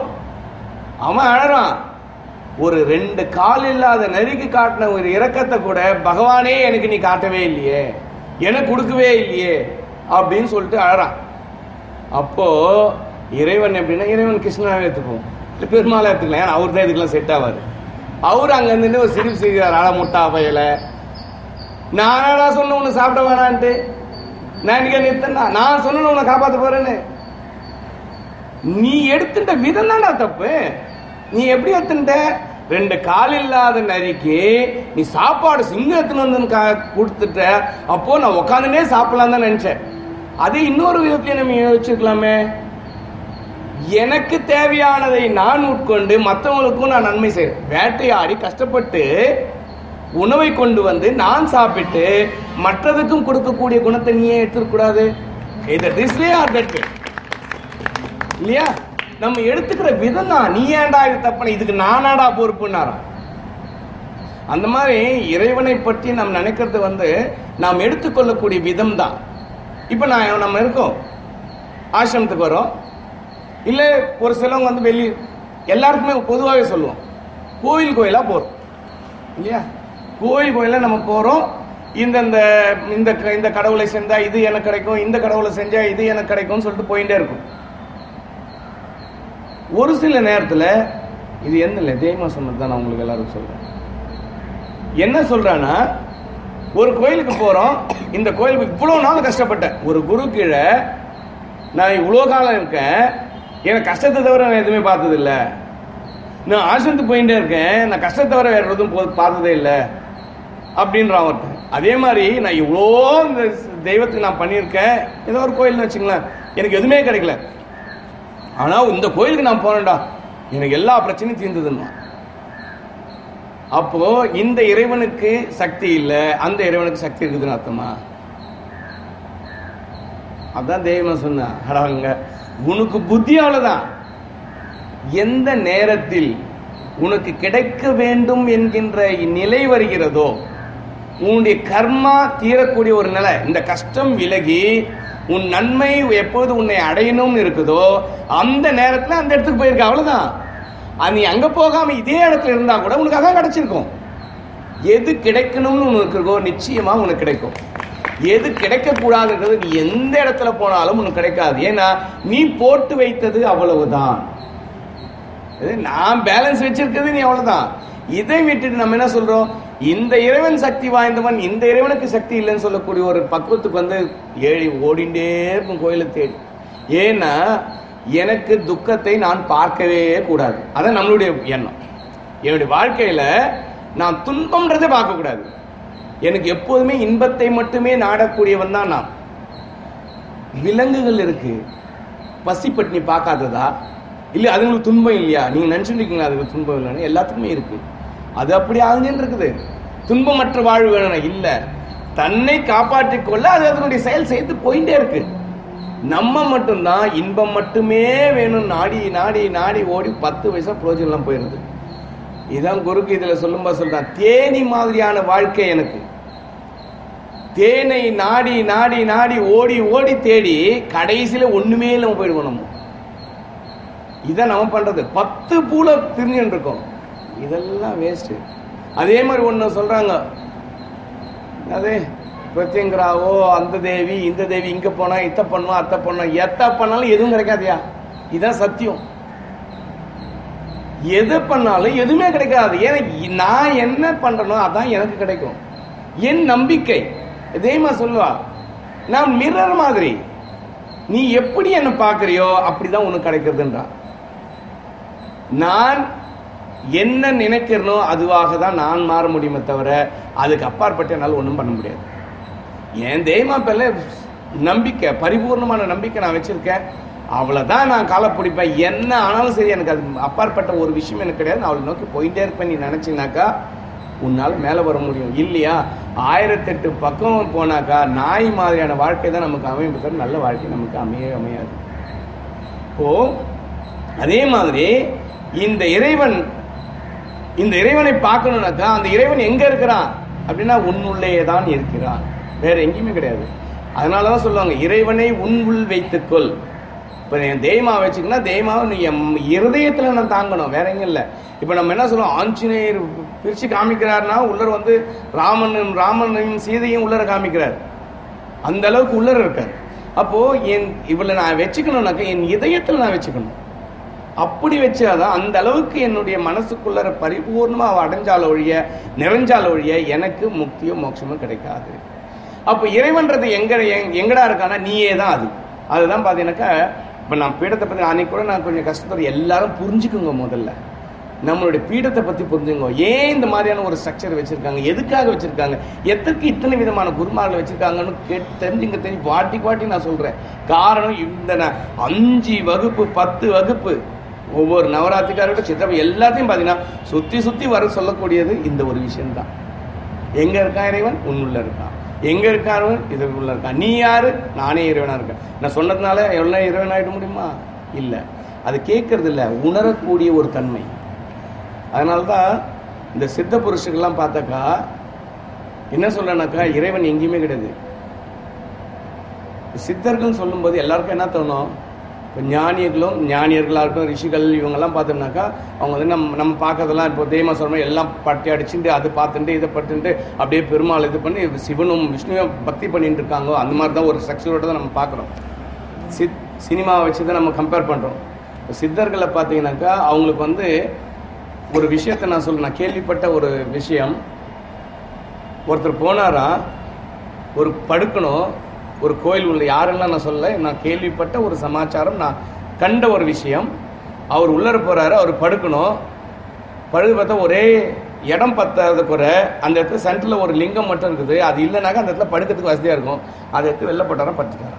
அவன் அழறான் ஒரு ரெண்டு கால் இல்லாத நரிக்கு காட்டின ஒரு இரக்கத்தை கூட பகவானே எனக்கு நீ காட்டவே இல்லையே எனக்கு கொடுக்கவே இல்லையே அப்படின்னு சொல்லிட்டு அழறான் அப்போ இறைவன் எப்படின்னா இறைவன் கிருஷ்ணாவே எடுத்துப்போம் இல்லை பெருமாளை எடுத்துக்கலாம் ஏன்னா அவர் தான் இதுக்கெல்லாம் செட் ஆவார் அவர் அங்க இருந்து ஒரு சிரிப்பு செய்கிறார் அழ முட்டா பையல நானடா சொன்ன உன்னை சாப்பிட வேணான்ட்டு நான் இன்னைக்கு நிறுத்தனா நான் சொன்ன உன்னை காப்பாத்த போறேன்னு நீ எடுத்துட்ட விதம் தான்டா தப்பு நீ எப்படி எடுத்துட்ட ரெண்டு கால் இல்லாத நரிக்கு நீ சாப்பாடு சிங்கம் எடுத்துன்னு வந்து கா- கொடுத்துட்ட அப்போ நான் உட்காந்துனே சாப்பிடலாம் தான் நினைச்சேன் அதே இன்னொரு விதத்துல நம்ம யோசிச்சுக்கலாமே எனக்கு தேவையானதை நான் உட்கொண்டு மற்றவங்களுக்கும் நான் நன்மை செய்றேன் வேட்டையாடி கஷ்டப்பட்டு உணவை கொண்டு வந்து நான் சாப்பிட்டு மற்றதுக்கும் கொடுக்கக்கூடிய குணத்தை நீயே எடுத்துக்கூடாது இது திஸ்லே ஆர் தட் இல்லையா நம்ம எடுத்துக்கிற விதம் தான் நீ ஏன்டா இது தப்புன இதுக்கு நானாடா பொறுப்புன்னாராம் அந்த மாதிரி இறைவனை பற்றி நாம் நினைக்கிறது வந்து நாம் எடுத்துக்கொள்ளக்கூடிய விதம் தான் இப்போ நான் நம்ம இருக்கோம் ஆசிரமத்துக்கு வரோம் இல்லை ஒரு சிலவங்க வந்து வெளியே எல்லாருக்குமே பொதுவாகவே சொல்லுவோம் கோயில் கோயிலாக போகிறோம் இல்லையா கோயில் கோயிலாக நம்ம போகிறோம் இந்த இந்த இந்த க- இந்த கடவுளை செஞ்சா இது எனக்கு கிடைக்கும் இந்த கடவுளை செஞ்சா இது எனக்கு கிடைக்கும்னு சொல்லிட்டு போயிட்டே இருக்கும் ஒரு சில நேரத்தில் இது என்ன இல்லை தெய்வமா சொன்னது தான் நான் உங்களுக்கு எல்லாருக்கும் சொல்றேன் என்ன சொல்றான்னா ஒரு கோயிலுக்கு போறோம் இந்த கோயிலுக்கு இவ்வளோ நாள் கஷ்டப்பட்டேன் ஒரு குரு கீழே நான் இவ்வளோ காலம் இருக்கேன் எனக்கு கஷ்டத்தை தவிர நான் எதுவுமே பார்த்தது இல்ல நான் ஆசிரத்துக்கு போயிட்டே இருக்கேன் நான் கஷ்டத்தை தவிர வேற எதுவும் போ- பார்த்ததே இல்லை அப்படின்றான் ஒருத்தன் அதே மாதிரி நான் இவ்வளோ இந்த தெய்வத்துக்கு நான் பண்ணியிருக்கேன் ஏதோ ஒரு கோயில்னு வச்சுங்களேன் எனக்கு எதுவுமே கிடைக்கல ஆனா இந்த கோயிலுக்கு நான் போனேன்டா எனக்கு எல்லா பிரச்சனையும் தீர்ந்ததுன்னா அப்போ இந்த இறைவனுக்கு சக்தி இல்ல அந்த இறைவனுக்கு சக்தி இருக்குதுன்னு அர்த்தமா அதான் தெய்வம் சொன்ன அடவங்க உனக்கு புத்தி அவ்வளவுதான் எந்த நேரத்தில் உனக்கு கிடைக்க வேண்டும் என்கின்ற நிலை வருகிறதோ உன்னுடைய கர்மா தீரக்கூடிய ஒரு நிலை இந்த கஷ்டம் விலகி உன் நன்மை எப்போது உன்னை அடையணும்னு இருக்குதோ அந்த நேரத்தில் அந்த இடத்துக்கு போயிருக்க அவ்வளவுதான் அது நீ அங்க போகாம இதே இடத்துல இருந்தா கூட உனக்கு அதான் கிடைச்சிருக்கும் எது கிடைக்கணும்னு உனக்கு இருக்கோ நிச்சயமா உனக்கு கிடைக்கும் எது கிடைக்க கூடாதுன்றது நீ எந்த இடத்துல போனாலும் உனக்கு கிடைக்காது ஏன்னா நீ போட்டு வைத்தது அவ்வளவுதான் இது நான் பேலன்ஸ் வச்சிருக்கிறது நீ அவ்வளவுதான் இதை விட்டுட்டு நம்ம என்ன சொல்றோம் இந்த இறைவன் சக்தி வாய்ந்தவன் இந்த இறைவனுக்கு சக்தி இல்லைன்னு சொல்லக்கூடிய ஒரு பக்குவத்துக்கு வந்து ஏழி ஓடிண்டே இருக்கும் கோயிலை தேடி ஏன்னா எனக்கு துக்கத்தை நான் பார்க்கவே கூடாது அதான் நம்மளுடைய எண்ணம் என்னுடைய வாழ்க்கையில நான் துன்பம்ன்றதை பார்க்க கூடாது எனக்கு எப்போதுமே இன்பத்தை மட்டுமே நாடக்கூடியவன் தான் நான் விலங்குகள் இருக்கு பசி பட்டினி பார்க்காததா இல்ல அதுங்களுக்கு துன்பம் இல்லையா நீங்க நினைச்சுட்டு இருக்கீங்களா அதுக்கு துன்பம் இல்லைன்னு எல்லாத்துக்குமே இருக்கு அது அப்படி ஆகுதுன்னு இருக்குது துன்பமற்ற வாழ்வு வேணும் இல்ல தன்னை காப்பாற்றிக் கொள்ள அது அதனுடைய செயல் செய்து போயிட்டே இருக்கு நம்ம மட்டும்தான் இன்பம் மட்டுமே வேணும் நாடி நாடி நாடி ஓடி பத்து வயசா புரோஜனம் போயிருது இதான் குருக்கு இதுல சொல்லும்போது சொல்றான் தேனி மாதிரியான வாழ்க்கை எனக்கு தேனை நாடி நாடி நாடி ஓடி ஓடி தேடி கடைசியில ஒண்ணுமே இல்லாம போயிடுவோம் நம்ம இதான் நம்ம பண்றது பத்து பூல பிரிஞ்சுட்டு இருக்கோம் இதெல்லாம் வேஸ்ட் அதே மாதிரி ஒண்ணு சொல்றாங்க அதே பிரத்யங்கராவோ அந்த தேவி இந்த தேவி இங்க போனா இத்த பண்ணுவோம் அத்தை பண்ணோம் எத்த பண்ணாலும் எதுவும் கிடைக்காதியா இதான் சத்தியம் எது பண்ணாலும் எதுவுமே கிடைக்காது ஏன்னா நான் என்ன பண்றனோ அதான் எனக்கு கிடைக்கும் என் நம்பிக்கை இதேமா சொல்லுவா நான் மிரர் மாதிரி நீ எப்படி என்ன பார்க்கறியோ அப்படிதான் உனக்கு கிடைக்கிறதுன்றா நான் என்ன நினைக்கிறனோ அதுவாக தான் நான் மாற முடியுமே தவிர அதுக்கு அப்பாற்பட்ட என்னால் ஒன்றும் பண்ண முடியாது என் தெய்வமா பேர்ல நம்பிக்கை பரிபூர்ணமான நம்பிக்கை நான் வச்சிருக்கேன் அவ்வளவுதான் நான் காலை பிடிப்பேன் என்ன ஆனாலும் சரி எனக்கு அது அப்பாற்பட்ட ஒரு விஷயம் எனக்கு கிடையாது நான் அவளை நோக்கி போயிட்டே இருப்பேன் நீ நினைச்சினாக்கா உன்னால மேல வர முடியும் இல்லையா ஆயிரத்தெட்டு பக்கம் போனாக்கா நாய் மாதிரியான வாழ்க்கை தான் நமக்கு அமையும் தவிர நல்ல வாழ்க்கை நமக்கு அமையவே அமையாது இப்போ அதே மாதிரி இந்த இறைவன் இந்த இறைவனை பார்க்கணும்னாக்கா அந்த இறைவன் எங்க இருக்கிறான் அப்படின்னா உன்னுள்ளே தான் இருக்கிறான் வேற எங்கேயுமே கிடையாது அதனாலதான் சொல்லுவாங்க இறைவனை உன் உள் வைத்துக்கொள் இப்போ என் தெய்வமா வச்சுக்கன்னா தெய்வமாவை நீ என் இருதயத்துல நான் தாங்கணும் வேற எங்க இல்லை இப்போ நம்ம என்ன சொல்லுவோம் ஆஞ்சநேயர் பிரிச்சு காமிக்கிறாருன்னா உள்ளர் வந்து ராமனும் ராமனையும் சீதையும் உள்ளர காமிக்கிறார் அந்த அளவுக்கு உள்ளர இருக்கார் அப்போ என் இவளை நான் வச்சுக்கணும்னாக்க என் இதயத்துல நான் வச்சுக்கணும் அப்படி வச்சாதான் அந்த அளவுக்கு என்னுடைய மனசுக்குள்ள பரிபூர்ணமா அவ அடைஞ்சால ஒழிய நிறைஞ்சால ஒழிய எனக்கு முக்தியோ மோட்சமோ கிடைக்காது அப்போ இறைவன்றது எங்க எங்க- எங்கடா இருக்கானா நீயே தான் அது அதுதான் பார்த்தீங்கன்னாக்கா இப்போ நான் பீடத்தை பற்றி அன்னைக்கு கூட நான் கொஞ்சம் கஷ்டப்படுற எல்லாரும் புரிஞ்சுக்குங்க முதல்ல நம்மளுடைய பீடத்தை பற்றி புரிஞ்சுங்க ஏன் இந்த மாதிரியான ஒரு ஸ்ட்ரக்சர் வச்சிருக்காங்க எதுக்காக வச்சிருக்காங்க எதற்கு இத்தனை விதமான குருமார்கள் வச்சிருக்காங்கன்னு கேட்டு தெரிஞ்சுங்க தெரிஞ்சு வாட்டி வாட்டி நான் சொல்றேன் காரணம் இந்த நான் அஞ்சு வகுப்பு பத்து வகுப்பு ஒவ்வொரு நவராத்திரிக்காரர்கள் சித்திரப்ப எல்லாத்தையும் பார்த்தீங்கன்னா சுத்தி சுத்தி வர சொல்லக்கூடியது இந்த ஒரு விஷயம்தான் எங்க இருக்கான் இறைவன் உன்னுள்ள இருக்கான் எங்க இருக்கான் இது உள்ள இருக்கான் நீ யாரு நானே இறைவனா இருக்கேன் நான் சொன்னதுனால எவ்வளவு இறைவன் ஆயிட முடியுமா இல்ல அது கேட்கறது இல்ல உணரக்கூடிய ஒரு தன்மை அதனால்தான் இந்த சித்த புருஷர்கள்லாம் பார்த்தாக்கா என்ன சொல்றேனாக்கா இறைவன் எங்கேயுமே கிடையாது சித்தர்கள் சொல்லும்போது எல்லாருக்கும் என்ன தோணும் இப்போ ஞானியர்களும் ஞானியர்களாக இருக்கட்டும் ரிஷிகள் இவங்கெல்லாம் பார்த்தோம்னாக்கா அவங்க வந்து நம்ம நம்ம பார்க்கறதெல்லாம் இப்போ தெய்வமா சொல்ற எல்லாம் பட்டி அடிச்சுட்டு அது பார்த்துட்டு இதை பட்டுட்டு அப்படியே பெருமாள் இது பண்ணி சிவனும் விஷ்ணுவும் பக்தி பண்ணிட்டு இருக்காங்க அந்த மாதிரி தான் ஒரு ஸ்ட்ரக்சரோட தான் நம்ம பார்க்குறோம் சித் சினிமாவை வச்சு தான் நம்ம கம்பேர் பண்ணுறோம் சித்தர்களை பார்த்தீங்கன்னாக்கா அவங்களுக்கு வந்து ஒரு விஷயத்தை நான் சொல்ல நான் கேள்விப்பட்ட ஒரு விஷயம் ஒருத்தர் போனாரா ஒரு படுக்கணும் ஒரு கோயில் உள்ள யாரெல்லாம் நான் சொல்ல நான் கேள்விப்பட்ட ஒரு சமாச்சாரம் நான் கண்ட ஒரு விஷயம் அவர் உள்ளர போறாரு அவர் படுக்கணும் படுது பார்த்தா ஒரே இடம் பத்தாத குறை அந்த இடத்துல சென்டரில் ஒரு லிங்கம் மட்டும் இருக்குது அது இல்லைனாக்கா அந்த இடத்துல படுக்கிறதுக்கு வசதியாக இருக்கும் அதை எடுத்து வெளில போட்டாரா படுத்துட்டாரா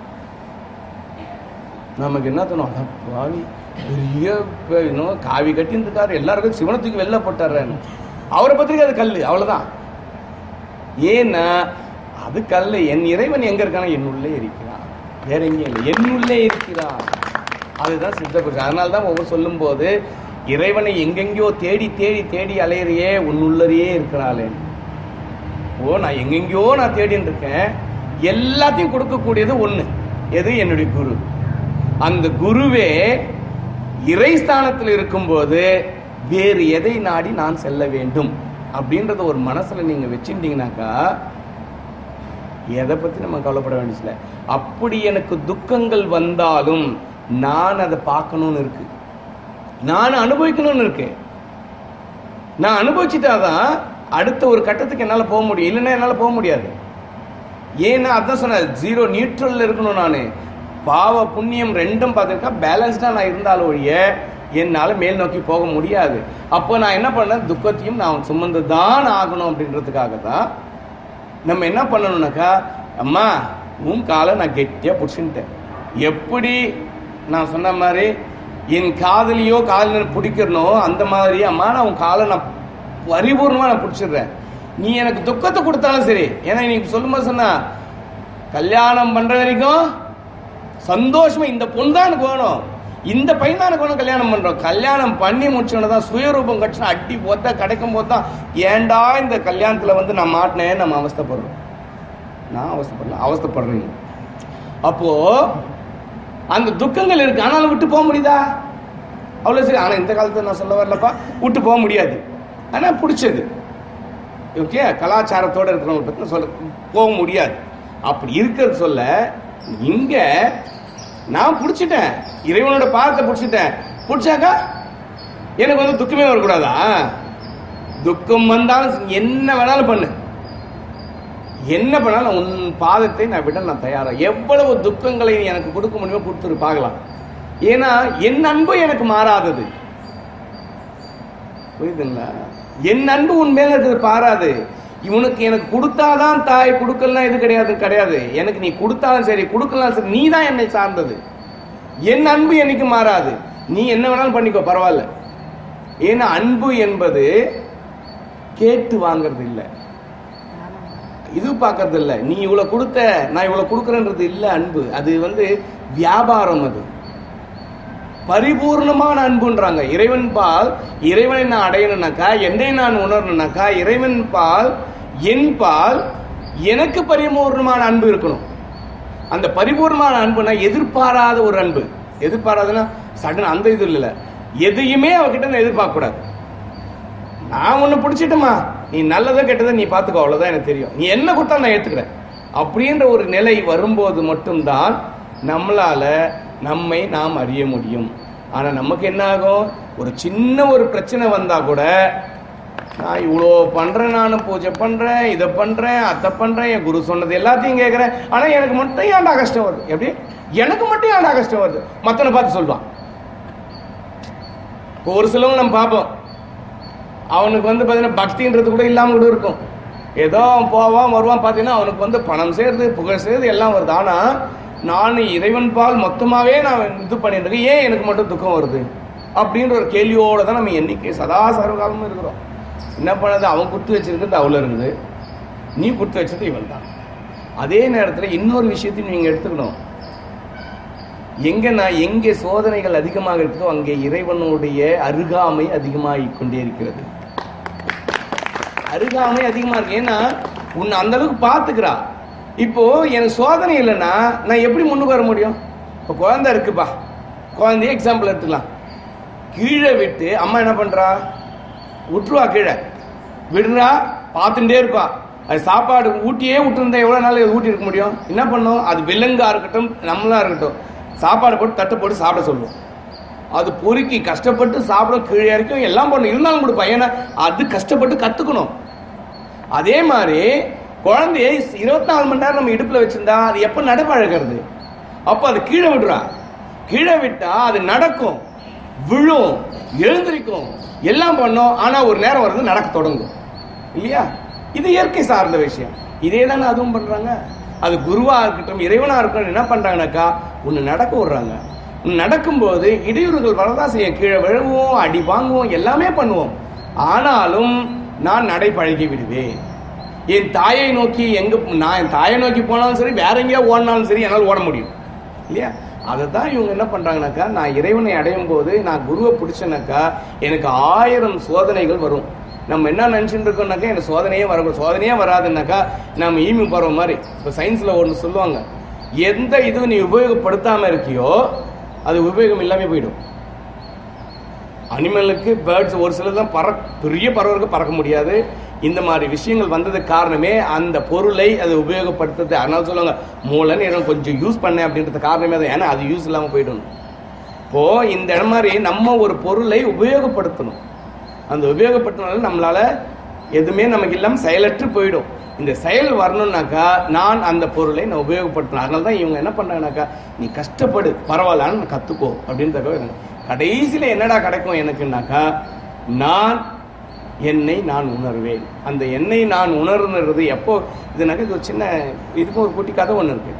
நமக்கு என்ன தோணும் அட பாவி பெரிய ப- இன்னும் காவி கட்டின்னு இருக்காரு எல்லாருக்கும் சிவனத்துக்கு வெளில போட்டாரு அவரை பத்திரிக்கை அது கல் அவ்வளவுதான் ஏன்னா அது கல் என் இறைவன் எங்க இருக்கானா என்னுள்ளே இருக்கிறான் வேற எங்கேயும் இல்லை என்னுள்ளே இருக்கிறான் அதுதான் சித்த புருஷன் அதனால தான் ஒவ்வொரு சொல்லும்போது இறைவனை எங்கெங்கேயோ தேடி தேடி தேடி அலையிறியே உன்னுள்ளரையே இருக்கிறாளே ஓ நான் எங்கெங்கேயோ நான் தேடின்னு இருக்கேன் எல்லாத்தையும் கொடுக்கக்கூடியது ஒண்ணு எது என்னுடைய குரு அந்த குருவே இறைஸ்தானத்தில் இருக்கும்போது வேறு எதை நாடி நான் செல்ல வேண்டும் அப்படின்றத ஒரு மனசுல நீங்க வச்சுட்டீங்கன்னாக்கா எதை பத்தி நம்ம கவலைப்பட வேண்டியதில்லை அப்படி எனக்கு துக்கங்கள் வந்தாலும் நான் அதை பார்க்கணும்னு இருக்கு நான் அனுபவிக்கணும்னு இருக்கு நான் அனுபவிச்சுட்டாதான் அடுத்த ஒரு கட்டத்துக்கு என்னால் போக முடியும் இல்லைன்னா என்னால் போக முடியாது ஏன்னா அதான் சொன்னேன் ஜீரோ நியூட்ரல்ல இருக்கணும் நான் பாவ புண்ணியம் ரெண்டும் பார்த்துருக்கா பேலன்ஸ்டாக நான் இருந்தாலும் ஒழிய என்னால் மேல் நோக்கி போக முடியாது அப்போ நான் என்ன பண்ணேன் துக்கத்தையும் நான் சுமந்து தான் ஆகணும் அப்படின்றதுக்காக தான் நம்ம என்ன பண்ணணும்னாக்கா அம்மா உன் காலை நான் கெட்டியாக பிடிச்சின்ட்டேன் எப்படி நான் சொன்ன மாதிரி என் காதலியோ காதலியோ பிடிக்கிறனோ அந்த மாதிரி அம்மா நான் உன் காலை நான் பரிபூர்ணமாக நான் பிடிச்சிடுறேன் நீ எனக்கு துக்கத்தை கொடுத்தாலும் சரி ஏன்னா இன்னைக்கு சொல்லும்போது சொன்னா கல்யாணம் பண்ற வரைக்கும் சந்தோஷமா இந்த பொண்ணு தான் எனக்கு வேணும் இந்த பையன் தான் எனக்கு வேணும் கல்யாணம் பண்றோம் கல்யாணம் பண்ணி முடிச்சோன்னு தான் சுயரூபம் கட்சினா அட்டி போத்தா கிடைக்கும் போது தான் ஏன்டா இந்த கல்யாணத்துல வந்து நான் மாட்டினேன் நம்ம அவஸ்தைப்படுறோம் நான் அவஸ்தைப்படல அவஸ்தைப்படுறீங்க அப்போ அந்த துக்கங்கள் இருக்கு ஆனாலும் விட்டு போக முடியுதா அவ்வளோ சரி ஆனால் இந்த காலத்துல நான் சொல்ல வரலப்பா விட்டு போக முடியாது ஆனால் பிடிச்சது ஓகே கலாச்சாரத்தோட இருக்கிறவங்க பற்றி சொல்ல போக முடியாது அப்படி இருக்கிறது சொல்ல இங்க நான் பிடிச்சிட்டேன் இறைவனோட பாதத்தை பிடிச்சிட்டேன் பிடிச்சாக்கா எனக்கு வந்து துக்கமே வரக்கூடாதா துக்கம் வந்தாலும் என்ன வேணாலும் பண்ணு என்ன பண்ணாலும் உன் பாதத்தை நான் விட நான் தயாரா எவ்வளவு துக்கங்களை நீ எனக்கு கொடுக்க முடியுமோ கொடுத்துரு பார்க்கலாம் ஏன்னா என் அன்பு எனக்கு மாறாதது புரியுதுங்களா என் அன்பு உன் மேல இருக்கிறது பாராது இவனுக்கு எனக்கு கொடுத்தாதான் தாய் கொடுக்கலாம் இது கிடையாது கிடையாது எனக்கு நீ கொடுத்தாலும் சரி கொடுக்கலாம் சரி நீ தான் என்னை சார்ந்தது என் அன்பு என்னைக்கு மாறாது நீ என்ன வேணாலும் பண்ணிக்கோ பரவாயில்ல ஏன்னா அன்பு என்பது கேட்டு வாங்குறது இல்லை இது பார்க்கறது இல்ல நீ இவ்வளவு கொடுத்த நான் இவ்வளவு கொடுக்கறேன்றது இல்ல அன்பு அது வந்து வியாபாரம் அது பரிபூர்ணமான அன்புன்றாங்க இறைவன் பால் இறைவனை நான் அடையணும்னாக்கா என்னை நான் உணரணும்னாக்கா இறைவன் பால் என் பால் எனக்கு பரிபூர்ணமான அன்பு இருக்கணும் அந்த பரிபூர்ணமான அன்புனா எதிர்பாராத ஒரு அன்பு எதிர்பாராதுன்னா சடன் அந்த இது இல்ல எதையுமே அவகிட்ட நான் எதிர்பார்க்க கூடாது நான் ஒன்று பிடிச்சிட்டுமா நீ நல்லதோ கெட்டதோ நீ பார்த்துக்கோ அவ்வளோதான் எனக்கு தெரியும் நீ என்ன கொடுத்தா நான் ஏற்றுக்கிறேன் அப்படின்ற ஒரு நிலை வரும்போது மட்டும்தான் நம்மளால நம்மை நாம் அறிய முடியும் ஆனா நமக்கு என்ன ஆகும் ஒரு சின்ன ஒரு பிரச்சனை வந்தா கூட நான் இவ்வளோ பண்றேன் நான் பூஜை பண்றேன் இதை பண்றேன் அதை பண்றேன் என் குரு சொன்னது எல்லாத்தையும் கேட்கறேன் ஆனா எனக்கு மட்டும் ஏன்டா கஷ்டம் வருது எப்படி எனக்கு மட்டும் ஏன்டா கஷ்டம் வருது மத்தனை பார்த்து சொல்லுவான் இப்போ ஒரு சிலவங்க நம்ம பார்ப்போம் அவனுக்கு வந்து பார்த்தீங்கன்னா பக்தின்றது கூட இல்லாமல் கூட இருக்கும் ஏதோ அவன் போவான் வருவான் பார்த்தீங்கன்னா அவனுக்கு வந்து பணம் சேருது புகழ் சேருது எல்லாம் வருது ஆனால் நான் இறைவன் பால் மொத்தமாகவே நான் இது பண்ணிட்டு இருக்கேன் ஏன் எனக்கு மட்டும் துக்கம் வருது அப்படின்ற ஒரு கேள்வியோட தான் நம்ம என்னைக்கு சதா சர்வகாலமும் இருக்கிறோம் என்ன பண்ணது அவன் குத்து வச்சிருக்கிறது அவ்வளோ இருக்குது நீ குத்து வச்சது இவன் தான் அதே நேரத்தில் இன்னொரு விஷயத்தையும் நீங்கள் எடுத்துக்கணும் எங்கன்னா எங்கே சோதனைகள் அதிகமாக இருக்குதோ அங்கே இறைவனுடைய அருகாமை அதிகமாகிக் கொண்டே இருக்கிறது அருகாமை அதிகமா இருக்கு ஏன்னா உன்னை அந்த அளவுக்கு பாத்துக்கிறா இப்போ எனக்கு சோதனை இல்லைன்னா நான் எப்படி முன்னுக்கு வர முடியும் இப்போ குழந்தை இருக்குப்பா குழந்தைய எக்ஸாம்பிள் எடுத்துக்கலாம் கீழே விட்டு அம்மா என்ன பண்றா விட்டுருவா கீழே விடுறா பார்த்துட்டே இருப்பா அது சாப்பாடு ஊட்டியே விட்டுருந்தா எவ்வளோ நாள் ஊட்டி இருக்க முடியும் என்ன பண்ணும் அது விலங்கா இருக்கட்டும் நம்மளா இருக்கட்டும் சாப்பாடு போட்டு தட்டை போட்டு சாப்பிட சொல்லுவோம் அது பொறுக்கி கஷ்டப்பட்டு சாப்பிட கீழே வரைக்கும் எல்லாம் பண்ணும் இருந்தாலும் கொடுப்பா ஏன்னா அது கஷ்டப்பட்டு கத்துக்கணும் அதே மாதிரி குழந்தைய இருபத்தி நாலு மணி நேரம் நம்ம இடுப்புல வச்சிருந்தா அது எப்ப நடப்பழகிறது அப்ப அது கீழே விடுறா கீழே விட்டா அது நடக்கும் விழும் எழுந்திருக்கும் எல்லாம் பண்ணும் ஆனா ஒரு நேரம் வருது நடக்க தொடங்கும் இல்லையா இது இயற்கை சார்ந்த விஷயம் இதே தானே அதுவும் பண்றாங்க அது குருவா இருக்கட்டும் இறைவனா இருக்கட்டும் என்ன பண்றாங்கனாக்கா ஒன்னு நடக்க விடுறாங்க உன்னு நடக்கும்போது இடையூறுகள் வரதான் செய்யும் கீழே விழுவோம் அடி வாங்குவோம் எல்லாமே பண்ணுவோம் ஆனாலும் நான் நடை பழகி விடுவேன் என் தாயை நோக்கி எங்க நான் என் தாயை நோக்கி போனாலும் சரி வேற எங்கேயா ஓடினாலும் சரி என்னால் ஓட முடியும் இல்லையா அதை தான் இவங்க என்ன பண்றாங்கனாக்கா நான் இறைவனை அடையும் போது நான் குருவை பிடிச்சேனாக்கா எனக்கு ஆயிரம் சோதனைகள் வரும் நம்ம என்ன நினைச்சுட்டு இருக்கோம்னாக்கா எனக்கு சோதனையே வர சோதனையே வராதுன்னாக்கா நம்ம ஈமி பருவம் மாதிரி இப்போ சயின்ஸ்ல ஒன்று சொல்லுவாங்க எந்த இதுவும் நீ உபயோகப்படுத்தாம இருக்கியோ அது உபயோகம் இல்லாம போயிடும் அனிமலுக்கு பேர்ட்ஸ் ஒரு சிலர் தான் பற பெரிய பறவைக்கு பறக்க முடியாது இந்த மாதிரி விஷயங்கள் வந்ததுக்கு காரணமே அந்த பொருளை அதை உபயோகப்படுத்துறது அதனால சொல்லுவாங்க மூளைன்னு எனக்கு கொஞ்சம் யூஸ் பண்ணேன் அப்படின்றது காரணமே தான் ஏன்னா அது யூஸ் இல்லாமல் போயிடும் இப்போ இந்த இடம் மாதிரி நம்ம ஒரு பொருளை உபயோகப்படுத்தணும் அந்த உபயோகப்படுத்தினால நம்மளால எதுவுமே நமக்கு இல்லாமல் செயலற்று போயிடும் இந்த செயல் வரணும்னாக்கா நான் அந்த பொருளை நான் உபயோகப்படுத்தணும் அதனால தான் இவங்க என்ன பண்ணாங்கனாக்கா நீ கஷ்டப்படு பரவாயில்லன்னு நான் கற்றுக்கோ அப்படின்றத கடைசியில் என்னடா கிடைக்கும் எனக்குன்னாக்கா நான் என்னை நான் உணர்வேன் அந்த என்னை நான் உணர்ந்துறது எப்போ இதுனாக்க இது ஒரு சின்ன இதுக்கும் ஒரு குட்டி கதை ஒன்று இருக்கு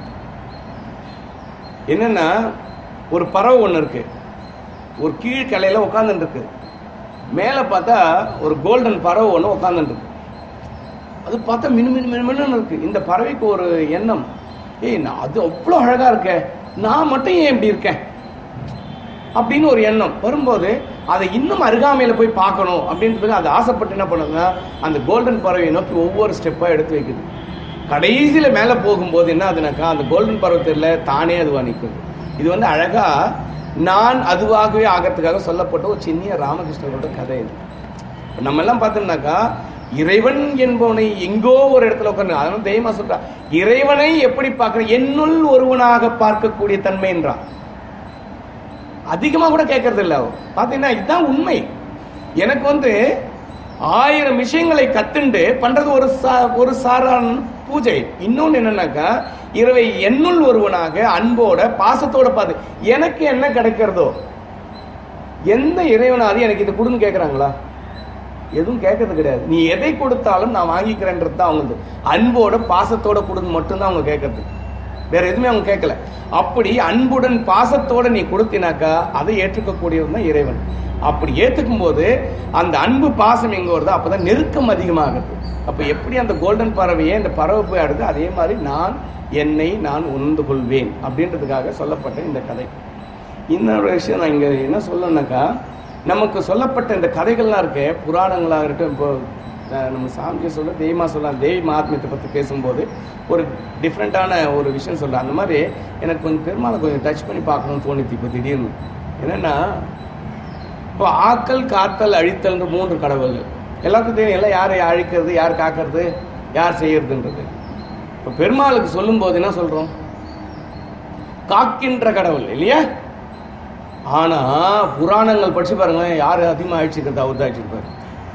என்னன்னா ஒரு பறவை ஒன்று இருக்கு ஒரு கீழ் கிளையில உட்காந்துட்டு இருக்கு மேலே பார்த்தா ஒரு கோல்டன் பறவை ஒன்று உட்காந்துட்டு இருக்கு அது பார்த்தா மினு மினு மினு மினுன்னு இருக்கு இந்த பறவைக்கு ஒரு எண்ணம் ஏய் நான் அது அவ்வளோ அழகா இருக்க நான் மட்டும் ஏன் இப்படி இருக்கேன் அப்படின்னு ஒரு எண்ணம் வரும்போது அதை இன்னும் அருகாமையில போய் பார்க்கணும் அப்படின்றதுக்கு அது ஆசைப்பட்டு என்ன பண்ணுதுன்னா அந்த கோல்டன் பறவையை நோக்கி ஒவ்வொரு ஸ்டெப்பாக எடுத்து வைக்குது கடைசியில் மேலே போகும்போது என்ன ஆகுதுனாக்கா அந்த கோல்டன் பருவத்தில் தானே அதுவா நிற்குது இது வந்து அழகா நான் அதுவாகவே ஆகிறதுக்காக சொல்லப்பட்ட ஒரு சின்ன ராமகிருஷ்ணரோட கதை இது இப்ப நம்ம எல்லாம் பார்த்தோம்னாக்கா இறைவன் என்பவனை எங்கோ ஒரு இடத்துல உட்காந்து அதனால தெய்வமா சொல்றா இறைவனை எப்படி பார்க்கிற என்னுள் ஒருவனாக பார்க்கக்கூடிய தன்மை என்றான் அதிகமாக கூட கேட்கறது இல்லை அவ பார்த்தீங்கன்னா இதுதான் உண்மை எனக்கு வந்து ஆயிரம் விஷயங்களை கத்துண்டு பண்றது ஒரு சா- ஒரு சாரான பூஜை இன்னொன்னு என்னன்னாக்கா இரவை என்னுள் ஒருவனாக அன்போட பாசத்தோட பார்த்து எனக்கு என்ன கிடைக்கிறதோ எந்த இறைவனாவது எனக்கு இது கொடுன்னு கேட்குறாங்களா எதுவும் கேட்கறது கிடையாது நீ எதை கொடுத்தாலும் நான் வாங்கிக்கிறேன்றது தான் அவங்க அன்போட பாசத்தோட கொடுன்னு மட்டும்தான் அவங்க கேட்கறது வேற எதுவுமே அவங்க கேட்கல அப்படி அன்புடன் பாசத்தோட நீ கொடுத்தினாக்கா அதை ஏற்றுக்கக்கூடியவன் தான் இறைவன் அப்படி ஏத்துக்கும் போது அந்த அன்பு பாசம் எங்க வருதோ அப்பதான் நெருக்கம் அதிகமாகுது அப்ப எப்படி அந்த கோல்டன் பறவையை அந்த பறவை போய் ஆடுது அதே மாதிரி நான் என்னை நான் உணர்ந்து கொள்வேன் அப்படின்றதுக்காக சொல்லப்பட்ட இந்த கதை இன்னொரு விஷயம் நான் இங்க என்ன சொல்லணும்னாக்கா நமக்கு சொல்லப்பட்ட இந்த கதைகள்லாம் இருக்கு புராணங்களாக இருக்கட்டும் இப்போ அஹ், நம்ம சாமிஜி சொல்ல தெய்வமா சொல்லலாம் தெய்வ மகாத்மியத்தை பற்றி பேசும்போது ஒரு டிஃப்ரெண்ட்டான ஒரு விஷயம் சொல்கிறேன் அந்த மாதிரி எனக்கு கொஞ்சம் பெருமாளை கொஞ்சம் டச் பண்ணி பார்க்கணும்னு தோணுச்சு இப்போ திடீர்னு என்னென்னா இப்போ ஆக்கல் காத்தல் அழித்தல்ன்ற மூன்று கடவுள்கள் எல்லாத்துக்கும் தெரியும் எல்லாம் யாரை அழிக்கிறது யார் காக்கிறது யார் செய்யறதுன்றது இப்போ பெருமாளுக்கு சொல்லும்போது என்ன சொல்கிறோம் காக்கின்ற கடவுள் இல்லையா ஆனா புராணங்கள் படிச்சு பாருங்க யாரு அதிகமா அழிச்சிருக்கிறது அவர் தான் அழிச்சிருப்பாரு